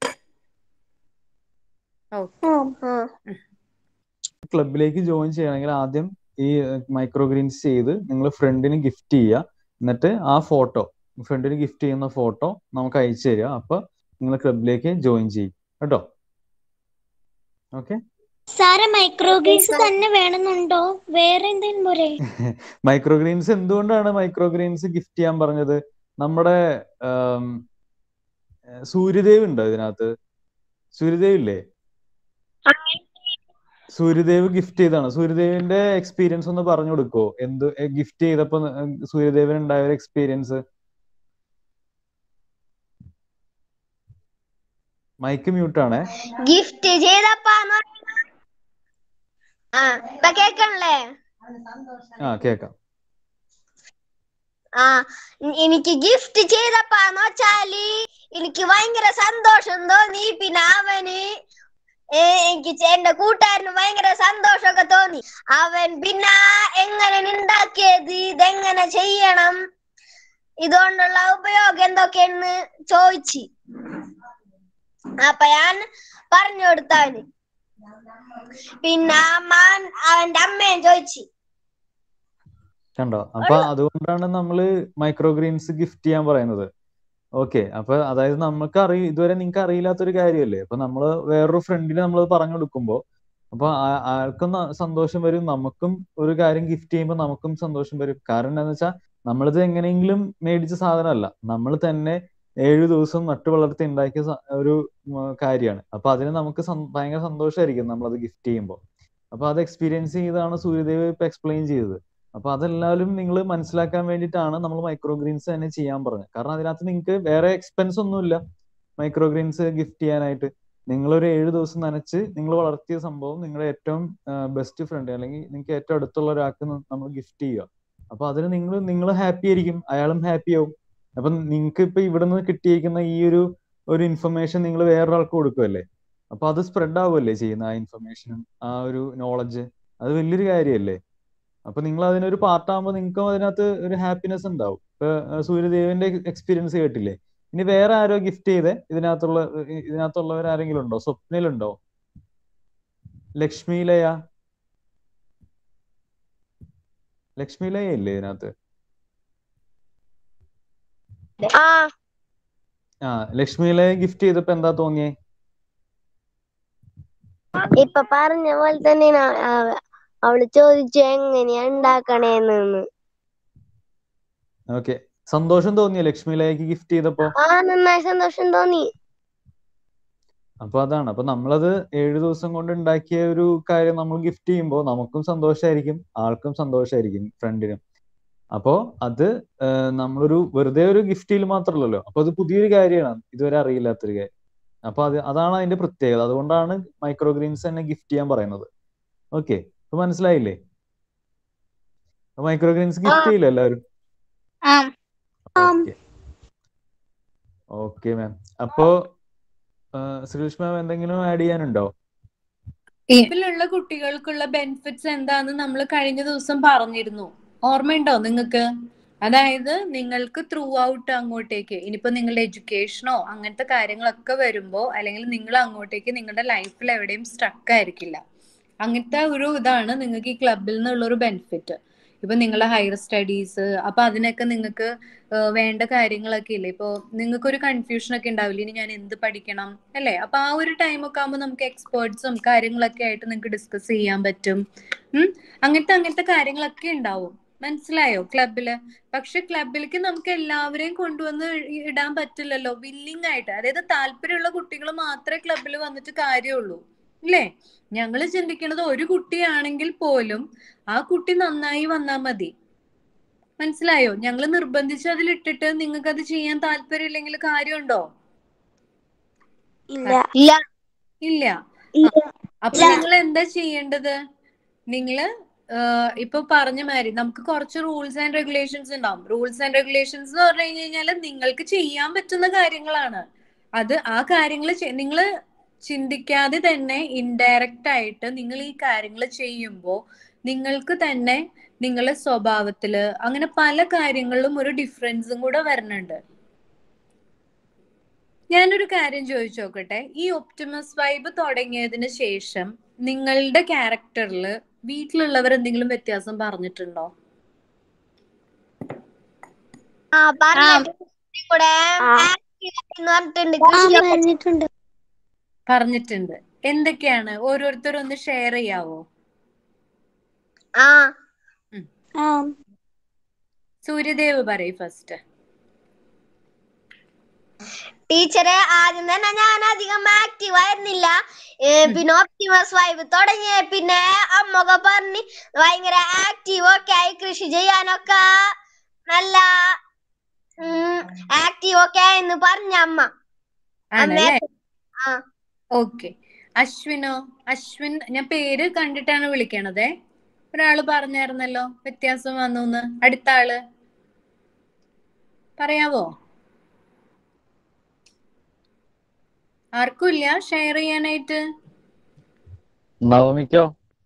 ഓക്കെ
ക്ലബിലേക്ക് ജോയിൻ ചെയ്യണമെങ്കിൽ ആദ്യം ഈ മൈക്രോ ഗ്രീൻസ് ചെയ്ത് നിങ്ങൾ ഫ്രണ്ടിന് ഗിഫ്റ്റ് ചെയ്യുക എന്നിട്ട് ആ ഫോട്ടോ ഫ്രണ്ടിന് ഗിഫ്റ്റ് ചെയ്യുന്ന ഫോട്ടോ നമുക്ക് അയച്ചു തരിക അപ്പൊ നിങ്ങൾ ക്ലബിലേക്ക് ജോയിൻ ചെയ്യും കേട്ടോ ഓക്കെ
സാറെ മൈക്രോഗ്രീൻസ് തന്നെ വേണമെന്നുണ്ടോ വേറെ എന്തെങ്കിലും പോരെ
മൈക്രോ ഗ്രീൻസ് എന്തുകൊണ്ടാണ് മൈക്രോ ഗ്രീൻസ് ഗിഫ്റ്റ് ചെയ്യാൻ പറഞ്ഞത് നമ്മുടെ ആം, ഏഹ് സൂര്യദേവ് ഉണ്ടോ ഇതിനകത്ത് സൂര്യദേവ് ഇല്ലേ സൂര്യദേവ് ഗിഫ്റ്റ് ചെയ്താണ് സൂര്യദേവിന്റെ എക്സ്പീരിയൻസ് ഒന്ന് പറഞ്ഞു കൊടുക്കോ എന്ത് ഗിഫ്റ്റ് ചെയ്തപ്പോ ഏഹ് സൂര്യദേവന് ഉണ്ടായ ഒരു എക്സ്പീരിയൻസ് മൈക്ക് മ്യൂട്ടാണേ
ഗിഫ്റ്റ് ചെയ്തപ്പാന്ന് ആ ഇപ്പൊ കേക്കണല്ലേ
ആ കേക്കാം
ആ എനിക്ക് ഗിഫ്റ്റ് ചെയ്തപ്പാന്ന് വെച്ചാല് എനിക്ക് ഭയങ്കര സന്തോഷം തോന്നി പിന്നെ അവന് ഏ, എനിക്ക് ചെ- എന്റെ കൂട്ടുകാരന് ഭയങ്കര സന്തോഷമൊക്കെ തോന്നി അവൻ പിന്നെ എങ്ങനെ ഉണ്ടാക്കിയത് ഇതെങ്ങനെ ചെയ്യണം ഇതുകൊണ്ടുള്ള ഉപയോഗം എന്തൊക്കെയെന്ന് ചോദിച്ചു അപ്പൊ ഞാൻ പറഞ്ഞു കൊടുത്തവന് പിന്നെ അമ്മ അവന്റെ അമ്മയും ചോദിച്ചു
കണ്ടോ അപ്പൊ അതുകൊണ്ടാണ് നമ്മള് മൈക്രോ ഗ്രീൻസ് ഗിഫ്റ്റ് ചെയ്യാൻ പറയുന്നത് ഓക്കെ അപ്പൊ അതായത് നമുക്ക് അറിയ ഇതുവരെ നിങ്ങൾക്ക് അറിയില്ലാത്തൊരു കാര്യമല്ലേ അപ്പൊ നമ്മള് വേറൊരു ഫ്രണ്ടിന് നമ്മൾ പറഞ്ഞു കൊടുക്കുമ്പോ അപ്പൊ ആ- ആൾക്കും ന- സന്തോഷം വരും നമുക്കും ഒരു കാര്യം ഗിഫ്റ്റ് ചെയ്യുമ്പോൾ നമുക്കും സന്തോഷം വരും കാരണം എന്താന്ന് വെച്ചാൽ നമ്മളിത് എങ്ങനെയെങ്കിലും മേടിച്ച സാധനമല്ല നമ്മൾ തന്നെ ഏഴു ദിവസം നട്ടു വളർത്തി ഉണ്ടാക്കിയ സ- ഒരു കാര്യമാണ് അപ്പൊ അതിന് നമുക്ക് സം- ഭയങ്കര സന്തോഷമായിരിക്കും നമ്മളത് ഗിഫ്റ്റ് ചെയ്യുമ്പോൾ അപ്പൊ അത് എക്സ്പീരിയൻസ് ചെയ്താണ് സൂര്യദേവ് ഇപ്പൊ എക്സ്പ്ലെയിൻ ചെയ്തത് അപ്പൊ അതെല്ലാവരും നിങ്ങൾ മനസ്സിലാക്കാൻ വേണ്ടിയിട്ടാണ് നമ്മൾ മൈക്രോ ഗ്രീൻസ് തന്നെ ചെയ്യാൻ പറഞ്ഞത് കാരണം അതിനകത്ത് നിങ്ങൾക്ക് വേറെ എക്സ്പെൻസ് ഒന്നുമില്ല മൈക്രോ ഗ്രീൻസ് ഗിഫ്റ്റ് ചെയ്യാനായിട്ട് നിങ്ങൾ ഒരു ഏഴ് ദിവസം നനച്ച് നിങ്ങൾ വളർത്തിയ സംഭവം നിങ്ങളുടെ ഏറ്റവും ബെസ്റ്റ് ഫ്രണ്ട് അല്ലെങ്കിൽ നിങ്ങൾക്ക് ഏറ്റവും അടുത്തുള്ള ഒരാൾക്ക് നമ്മൾ ഗിഫ്റ്റ് ചെയ്യുക അപ്പൊ അതിന് നിങ്ങൾ നിങ്ങൾ ഹാപ്പി ആയിരിക്കും അയാളും ഹാപ്പി ആവും അപ്പൊ നിങ്ങൾക്ക് ഇപ്പൊ ഇവിടെ നിന്ന് കിട്ടിയിരിക്കുന്ന ഈ ഒരു ഒരു ഇൻഫർമേഷൻ നിങ്ങൾ വേറൊരാൾക്ക് കൊടുക്കുമല്ലേ അപ്പൊ അത് സ്പ്രെഡ് ആവുമല്ലേ ചെയ്യുന്ന ആ ഇൻഫർമേഷനും ആ ഒരു നോളജ് അത് വലിയൊരു കാര്യമല്ലേ അപ്പൊ നിങ്ങൾ അതിനൊരു പാർട്ടാകുമ്പോൾ നിങ്ങൾക്കും അതിനകത്ത് ഒരു ഹാപ്പിനെസ് ഉണ്ടാവും ഇപ്പൊ ആ, സൂര്യദേവന്റെ എക്സ്പീരിയൻസ് കേട്ടില്ലേ ഇനി വേറെ ആരോ ഗിഫ്റ്റ് ചെയ്തേ ഇതിനകത്തുള്ള ഇതിനകത്തുള്ളവർ ആരെങ്കിലും ഉണ്ടോ സ്വപ്നയിലുണ്ടോ ലക്ഷ്മിലയ ലക്ഷ്മിലയ ഇല്ലേ ഇതിനകത്ത്
ആ
ആ ലക്ഷ്മിലയ ഗിഫ്റ്റ് ചെയ്തപ്പോ എന്താ തോന്നിയേ
ഇപ്പൊ പറഞ്ഞ പോലെ തന്നെയാണ് അവ- അവ- അവള് ചോദിച്ചു എങ്ങനെയാ ഉണ്ടാക്കണേന്ന്
ഓക്കെ സന്തോഷം തോന്നിയോ ലക്ഷ്മിലയക്ക് ഗിഫ്റ്റ് ചെയ്തപ്പോ
ആ നന്നായി സന്തോഷം തോന്നി
അപ്പൊ അതാണ് അപ്പൊ നമ്മളത് ഏഴു ദിവസം കൊണ്ട് ഉണ്ടാക്കിയ ഒരു കാര്യം നമ്മൾ ഗിഫ്റ്റ് ചെയ്യുമ്പോൾ നമുക്കും സന്തോഷമായിരിക്കും ആൾക്കും സന്തോഷമായിരിക്കും ഫ്രണ്ടിനും അപ്പോ അത് ആഹ് നമ്മളൊരു വെറുതെ ഒരു ഗിഫ്റ്റിൽ മാത്രമല്ലല്ലോ അപ്പൊ അത് പുതിയൊരു കാര്യമാണ് ഇതുവരെ അറിയില്ലാത്തൊരു കാര്യം അപ്പൊ അത് അതാണ് അതിന്റെ പ്രത്യേകത അതുകൊണ്ടാണ് മൈക്രോ ഗ്രീൻസ് തന്നെ ഗിഫ്റ്റ് ചെയ്യാൻ പറയുന്നത് ഓക്കെ അപ്പൊ മനസ്സിലായില്ലേ മൈക്രോ ഗ്രീൻസ് ഗിഫ്റ്റ് ചെയ്യില്ല എല്ലാവരും ഓക്കെ ഓക്കെ മാം അപ്പോ ശ്രീഷ് മാം എന്തെങ്കിലും ആഡ് ചെയ്യാനുണ്ടോ
ഇതിലുള്ള കുട്ടികൾക്കുള്ള ബെനിഫിറ്റ്സ് എന്താന്ന് നമ്മൾ കഴിഞ്ഞ ദിവസം പറഞ്ഞിരുന്നു ഓർമ്മയുണ്ടോ നിങ്ങൾക്ക് അതായത് നിങ്ങൾക്ക് ത്രൂ ഔട്ട് അങ്ങോട്ടേക്ക് ഇനിയിപ്പോ നിങ്ങളുടെ എഡ്യൂക്കേഷനോ അങ്ങനത്തെ കാര്യങ്ങളൊക്കെ വരുമ്പോ അല്ലെങ്കിൽ നിങ്ങൾ അങ്ങോട്ടേക്ക് നിങ്ങളുടെ ലൈഫിൽ എവിടെയും സ്ട്രക്ക് ആയിരിക്കില്ല അങ്ങനത്തെ ഒരു ഇതാണ് നിങ്ങൾക്ക് ഈ ക്ലബിൽ നിന്നുള്ള ഒരു ബെനിഫിറ്റ് ഇപ്പൊ നിങ്ങളുടെ ഹയർ സ്റ്റഡീസ് അപ്പൊ അതിനൊക്കെ നിങ്ങൾക്ക് വേണ്ട കാര്യങ്ങളൊക്കെ ഇല്ലേ ഇപ്പൊ നിങ്ങൾക്ക് ഒരു കൺഫ്യൂഷൻ ഒക്കെ ഉണ്ടാവില്ല ഇനി ഞാൻ എന്ത് പഠിക്കണം അല്ലേ അപ്പൊ ആ ഒരു ടൈം ഒക്കെ ആകുമ്പോൾ നമുക്ക് എക്സ്പേർട്സും കാര്യങ്ങളൊക്കെ ആയിട്ട് നിങ്ങൾക്ക് ഡിസ്കസ് ചെയ്യാൻ പറ്റും ഉം അങ്ങനത്തെ അങ്ങനത്തെ കാര്യങ്ങളൊക്കെ ഉണ്ടാവും മനസ്സിലായോ ക്ലബില് പക്ഷെ ക്ലബിലേക്ക് നമുക്ക് എല്ലാവരെയും കൊണ്ടുവന്ന് ഇ- ഇടാൻ പറ്റില്ലല്ലോ വില്ലിങ് ആയിട്ട് അതായത് താല്പര്യമുള്ള കുട്ടികൾ മാത്രമേ ക്ലബിൽ വന്നിട്ട് കാര്യമുള്ളൂ ഇല്ലേ ഞങ്ങൾ ചിന്തിക്കുന്നത് ഒരു കുട്ടിയാണെങ്കിൽ പോലും ആ കുട്ടി നന്നായി വന്നാ മതി മനസ്സിലായോ ഞങ്ങൾ നിർബന്ധിച്ച് അതിലിട്ടിട്ട് നിങ്ങൾക്ക് അത് ചെയ്യാൻ താല്പര്യമില്ലെങ്കിൽ കാര്യമുണ്ടോ
ഇല്ല ഇല്ല
ഇല്ല
ഇല്ല.
അപ്പൊ നിങ്ങൾ എന്താ ചെയ്യേണ്ടത് നിങ്ങള് ആഹ് ഇപ്പൊ പറഞ്ഞ മാതിരി നമുക്ക് കുറച്ച് റൂൾസ് ആൻഡ് റെഗുലേഷൻസ് ഉണ്ടാവും റൂൾസ് ആൻഡ് റെഗുലേഷൻസ് എന്ന് പറഞ്ഞു കഴിഞ്ഞു കഴിഞ്ഞാൽ നിങ്ങൾക്ക് ചെയ്യാൻ പറ്റുന്ന കാര്യങ്ങളാണ് അത് ആ കാര്യങ്ങൾ നിങ്ങൾ ചിന്തിക്കാതെ തന്നെ ഇൻഡയറക്റ്റ് ആയിട്ട് നിങ്ങൾ ഈ കാര്യങ്ങൾ ചെയ്യുമ്പോൾ നിങ്ങൾക്ക് തന്നെ നിങ്ങളുടെ സ്വഭാവത്തില് അങ്ങനെ പല കാര്യങ്ങളിലും ഒരു ഡിഫറൻസും കൂടെ വരുന്നുണ്ട് ഞാനൊരു കാര്യം ചോദിച്ചു നോക്കട്ടെ ഈ ഒപ്റ്റിമസ് വൈബ് തുടങ്ങിയതിന് ശേഷം നിങ്ങളുടെ ക്യാരക്ടറിൽ വീട്ടിലുള്ളവർ എന്തെങ്കിലും വ്യത്യാസം പറഞ്ഞിട്ടുണ്ടോ
ആ പറഞ്ഞു കൂടെ എന്ന് പറഞ്ഞിട്ടുണ്ട് കൃഷി
പറഞ്ഞിട്ടുണ്ട്
പറഞ്ഞിട്ടുണ്ട് എന്തൊക്കെയാണ് ഓരോരുത്തരൊന്ന് ഷെയർ ചെയ്യാവോ
ആ
ആ
സൂര്യദേവ് പറയ് ഫസ്റ്റ്
ടീച്ചറെ ആദ്യം തന്നെ ഞാൻ അധികം ആക്റ്റീവ് ആയിരുന്നില്ല ഏ, പിന്നെ ഒപ്റ്റിമസ് വൈബ് തുടങ്ങിയ പിന്നെ അമ്മൊക്കെ പറഞ്ഞ് ഭയങ്കര ആക്റ്റീവ് ഒക്കെ ആയി കൃഷി ചെയ്യാനൊക്കെ നല്ല ആക്റ്റീവ് ഒക്കെ ആയെന്ന് പറഞ്ഞ അമ്മ
ആണല്ലേ
ആ
ഓക്കെ അശ്വിനോ അശ്വിൻ ഞാൻ പേര് കണ്ടിട്ടാണ് വിളിക്കണതേ ഒരാള് പറഞ്ഞായിരുന്നല്ലോ വ്യത്യാസം വന്നു അടുത്ത ആള് പറയാവോ ആർക്കും ഇല്ല ഷെയർ ചെയ്യാനായിട്ട്
നവമിക്കോ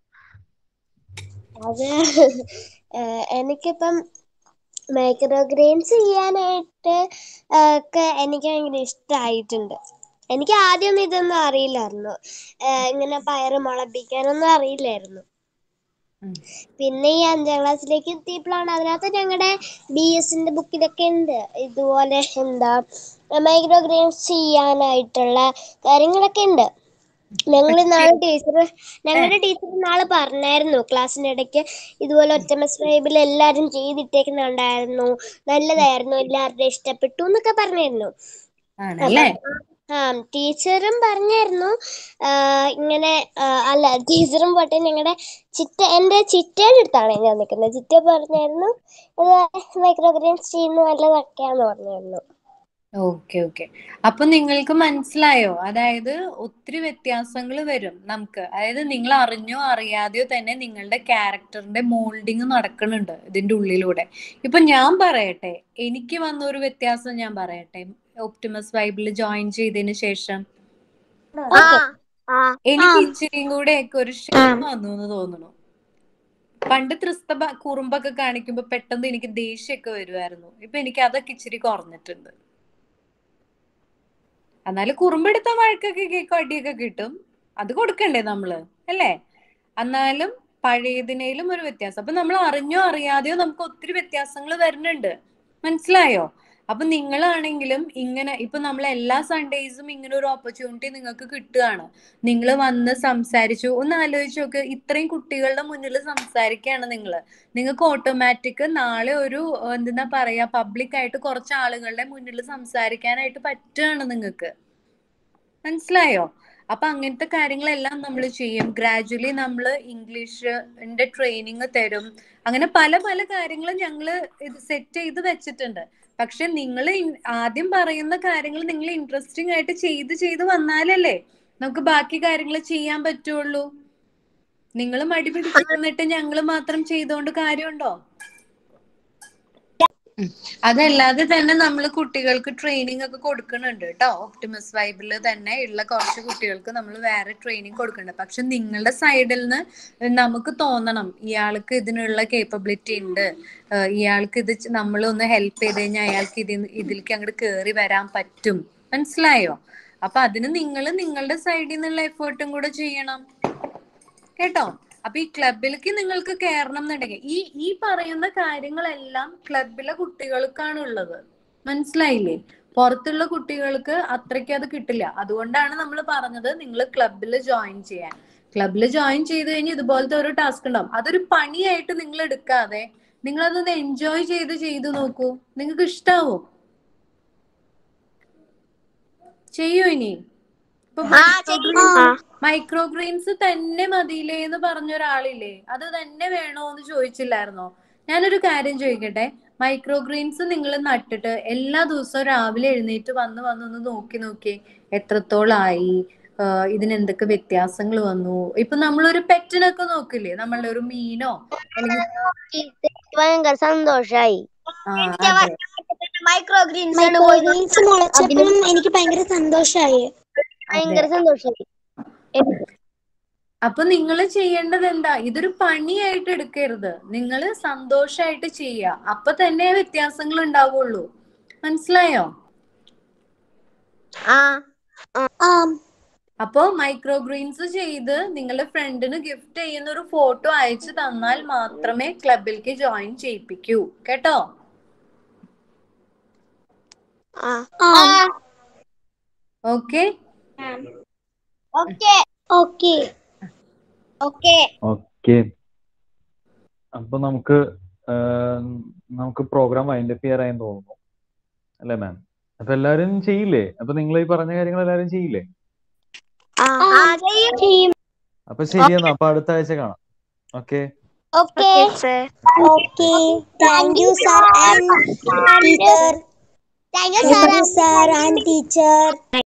അത് ഏഹ് എനിക്കിപ്പം മൈക്രോഗ്രെയിൻസ് ചെയ്യാനായിട്ട് ഏഹ് ഒക്കെ എനിക്ക് ഭയങ്കര ഇഷ്ടമായിട്ടുണ്ട് എനിക്ക് ആദ്യം ഇതൊന്നും അറിയില്ലായിരുന്നു ഏഹ് ഇങ്ങനെ പയറ് മുളപ്പിക്കാനൊന്നും അറിയില്ലായിരുന്നു
ഉം.
പിന്നെ ഈ അഞ്ചാം ക്ലാസ്സിലേക്ക് എത്തിയപ്പോഴാണ് അതിനകത്ത് ഞങ്ങളുടെ ബി എസിന്റെ ബുക്കിലൊക്കെ ഉണ്ട് ഇതുപോലെ എന്താ മൈക്രോഗ്രെയിൻസ് ചെയ്യാനായിട്ടുള്ള കാര്യങ്ങളൊക്കെ ഉണ്ട് ഞങ്ങൾ നാളെ ടീച്ചർ ഞങ്ങളുടെ ടീച്ചർ നാളെ പറഞ്ഞായിരുന്നു ക്ലാസ്സിന്റെ ഇടയ്ക്ക് ഇതുപോലെ ഒറ്റമസ് ട്രൈബിൽ എല്ലാരും ചെയ്തിട്ടേക്കുന്നുണ്ടായിരുന്നു നല്ലതായിരുന്നു എല്ലാവരുടെയും ഇഷ്ടപ്പെട്ടു എന്നൊക്കെ പറഞ്ഞായിരുന്നു
ആണല്ലേ
ആ ടീച്ചറും പറഞ്ഞായിരുന്നു ആ, ഇങ്ങനെ ആ, അല്ല ടീച്ചറും പോട്ടെ ഞങ്ങളുടെ ചിറ്റ എൻ്റെ ചിറ്റയുടെ അടുത്താണ് ഞാൻ നിൽക്കുന്നത് ചിറ്റ പറഞ്ഞായിരുന്നു ഇത് മൈക്രോഗ്രെയിൻസ് ചെയ്യുന്നത് നല്ലതൊക്കെയാന്ന് പറഞ്ഞായിരുന്നു
ഓക്കെ ഓക്കെ അപ്പൊ നിങ്ങൾക്ക് മനസ്സിലായോ അതായത് ഒത്തിരി വ്യത്യാസങ്ങൾ വരും നമുക്ക് അതായത് നിങ്ങൾ അറിഞ്ഞോ അറിയാതെയോ തന്നെ നിങ്ങളുടെ ക്യാരക്ടറിന്റെ മോൾഡിങ് നടക്കുന്നുണ്ട് ഇതിന്റെ ഉള്ളിലൂടെ ഇപ്പൊ ഞാൻ പറയട്ടെ എനിക്ക് വന്ന ഒരു വ്യത്യാസം ഞാൻ പറയട്ടെ ഒപ്റ്റിമസ് വൈബിൽ ജോയിൻ ചെയ്തതിന് ശേഷം
ആ ആ
എനിക്ക് ഇച്ചിരിയും കൂടെ ഒക്കെ ഒരു ക്ഷമ വന്നു എന്ന് തോന്നുന്നു പണ്ട് ത്രിസ്ത ബ- കുറുമ്പൊക്കെ കാണിക്കുമ്പോ പെട്ടെന്ന് എനിക്ക് ദേഷ്യമൊക്കെ വരുമായിരുന്നു ഇപ്പൊ എനിക്ക് അതൊക്കെ ഇച്ചിരി കുറഞ്ഞിട്ടുണ്ട് എന്നാലും കുറുമ്പെടുത്ത വഴക്കൊക്കെ കേൾക്കും അടിയൊക്കെ കിട്ടും അത് കൊടുക്കണ്ടേ നമ്മള് അല്ലേ എന്നാലും പഴയതിനേലും ഒരു വ്യത്യാസം അപ്പൊ നമ്മൾ അറിഞ്ഞോ അറിയാതെയോ നമുക്ക് ഒത്തിരി വ്യത്യാസങ്ങൾ വരുന്നുണ്ട് മനസ്സിലായോ അപ്പൊ നിങ്ങളാണെങ്കിലും ഇങ്ങനെ ഇപ്പൊ നമ്മൾ എല്ലാ സൺഡേയ്സും ഇങ്ങനെ ഒരു ഓപ്പർച്യൂണിറ്റി നിങ്ങൾക്ക് കിട്ടുകയാണ് നിങ്ങൾ വന്ന് സംസാരിച്ചു ഒന്ന് ആലോചിച്ച് നോക്ക് ഇത്രയും കുട്ടികളുടെ മുന്നിൽ സംസാരിക്കുകയാണ് നിങ്ങൾ നിങ്ങൾക്ക് ഓട്ടോമാറ്റിക് നാളെ ഒരു ഏഹ്, എന്തെന്നാ പറയാ പബ്ലിക് ആയിട്ട് കുറച്ച് ആളുകളുടെ മുന്നിൽ സംസാരിക്കാനായിട്ട് പറ്റുകയാണ് നിങ്ങൾക്ക് മനസ്സിലായോ അപ്പൊ അങ്ങനത്തെ കാര്യങ്ങളെല്ലാം നമ്മൾ ചെയ്യും ഗ്രാജുവലി നമ്മൾ ഇംഗ്ലീഷിന്റെ ട്രെയിനിങ് തരും അങ്ങനെ പല പല കാര്യങ്ങളും ഞങ്ങൾ ഇത് സെറ്റ് ചെയ്ത് വെച്ചിട്ടുണ്ട് പക്ഷെ നിങ്ങൾ ആദ്യം പറയുന്ന കാര്യങ്ങൾ നിങ്ങൾ ഇൻട്രസ്റ്റിംഗ് ആയിട്ട് ചെയ്ത് ചെയ്ത് വന്നാലല്ലേ നമുക്ക് ബാക്കി കാര്യങ്ങൾ ചെയ്യാൻ പറ്റുള്ളൂ നിങ്ങൾ മടി പിടിച്ച് നിന്നിട്ട് ഞങ്ങൾ മാത്രം ചെയ്തുകൊണ്ട് കാര്യമുണ്ടോ ഉം. അതല്ലാതെ തന്നെ നമ്മൾ കുട്ടികൾക്ക് ട്രെയിനിങ് ഒക്കെ കൊടുക്കുന്നുണ്ട് കേട്ടോ ഒപ്റ്റിമസ് വൈബിൽ തന്നെ ഉള്ള കുറച്ച് കുട്ടികൾക്ക് നമ്മൾ വേറെ ട്രെയിനിങ് കൊടുക്കുന്നുണ്ട് പക്ഷെ നിങ്ങളുടെ സൈഡിൽ നിന്ന് നമുക്ക് തോന്നണം ഇയാൾക്ക് ഇതിനുള്ള കേപ്പബിലിറ്റി ഉണ്ട് ഏഹ് ഇയാൾക്ക് ഇത് നമ്മൾ ഒന്ന് ഹെൽപ്പ് ചെയ്ത് കഴിഞ്ഞാൽ അയാൾക്ക് ഇതിൽ ഇതിലേക്ക് അങ്ങോട്ട് കയറി വരാൻ പറ്റും മനസ്സിലായോ അപ്പൊ അതിന് നിങ്ങൾ നിങ്ങളുടെ സൈഡിൽ നിന്നുള്ള എഫേർട്ടും കൂടെ ചെയ്യണം കേട്ടോ അപ്പൊ ഈ ക്ലബിലേക്ക് നിങ്ങൾക്ക് കയറണം എന്നുണ്ടെങ്കിൽ ഈ ഈ പറയുന്ന കാര്യങ്ങളെല്ലാം ക്ലബിലെ കുട്ടികൾക്കാണ് ഉള്ളത് മനസ്സിലായില്ലേ പുറത്തുള്ള കുട്ടികൾക്ക് അത്രയ്ക്ക് അത് കിട്ടില്ല അതുകൊണ്ടാണ് നമ്മൾ പറഞ്ഞത് നിങ്ങൾ ക്ലബിൽ ജോയിൻ ചെയ്യാൻ ക്ലബിൽ ജോയിൻ ചെയ്ത് കഴിഞ്ഞ് ഇതുപോലത്തെ ഒരു ടാസ്ക് ഉണ്ടാവും അതൊരു പണിയായിട്ട് നിങ്ങൾ എടുക്കാതെ നിങ്ങൾ അതൊന്ന് എൻജോയ് ചെയ്ത് ചെയ്തു നോക്കൂ നിങ്ങൾക്ക് ഇഷ്ടാവും ചെയ്യൂ ഇനി ഇപ്പൊ മൈക്രോ ഗ്രീൻസ് തന്നെ മതിയില്ലേ എന്ന് പറഞ്ഞ ഒരാളില്ലേ അത് തന്നെ വേണോ എന്ന് ചോദിച്ചില്ലായിരുന്നോ ഞാനൊരു കാര്യം ചോദിക്കട്ടെ മൈക്രോ ഗ്രീൻസ് നിങ്ങൾ നട്ടിട്ട് എല്ലാ ദിവസവും രാവിലെ എഴുന്നേറ്റ് വന്ന് വന്ന് ഒന്ന് നോക്കി നോക്കി എത്രത്തോളായി ആഹ് ഇതിന് എന്തൊക്കെ വ്യത്യാസങ്ങൾ വന്നു ഇപ്പൊ നമ്മളൊരു പെറ്റിനൊക്കെ നോക്കില്ലേ നമ്മളുടെ ഒരു മീനോ അല്ലെങ്കിൽ
ഭയങ്കര സന്തോഷായി
ആ അതെ
മൈക്രോ ഗ്രീൻസ്
മൈക്രോഗ്രീൻസ് മുളച്ചപ്പോഴും എനിക്ക് ഭയങ്കര സന്തോഷായി
ഭയങ്കര സന്തോഷായി
അപ്പൊ നിങ്ങൾ ചെയ്യേണ്ടത് എന്താ ഇതൊരു പണിയായിട്ട് എടുക്കരുത് നിങ്ങൾ സന്തോഷായിട്ട് ചെയ്യുക അപ്പൊ തന്നെ വ്യത്യാസങ്ങൾ ഉണ്ടാവുള്ളൂ മനസ്സിലായോ
ആ
ആ
അപ്പോ മൈക്രോ ഗ്രീൻസ് ചെയ്ത് നിങ്ങളുടെ ഫ്രണ്ടിന് ഗിഫ്റ്റ് ചെയ്യുന്ന ഒരു ഫോട്ടോ അയച്ചു തന്നാൽ മാത്രമേ ക്ലബിലേക്ക് ജോയിൻ ചെയ്യിപ്പിക്കൂ കേട്ടോ
ആ
ആ
okay
okay
okay
okay
okay അപ്പൊ നമുക്ക് ആഹ് നമുക്ക് പ്രോഗ്രാം വൈൻഡപ്പ് ചെയ്യാറായെന്ന് തോന്നുന്നു അല്ലേ മാം അപ്പൊ എല്ലാരും ചെയ്യില്ലേ അപ്പൊ നിങ്ങൾ ഈ പറഞ്ഞ കാര്യങ്ങൾ എല്ലാരും ചെയ്യില്ലേ
ആ ചെയ്യും
അപ്പൊ ശരിയെന്നാ അപ്പൊ അടുത്ത ആഴ്ച കാണാം okay
okay
okay thank you sir and teacher
thank you
thank you sir and teacher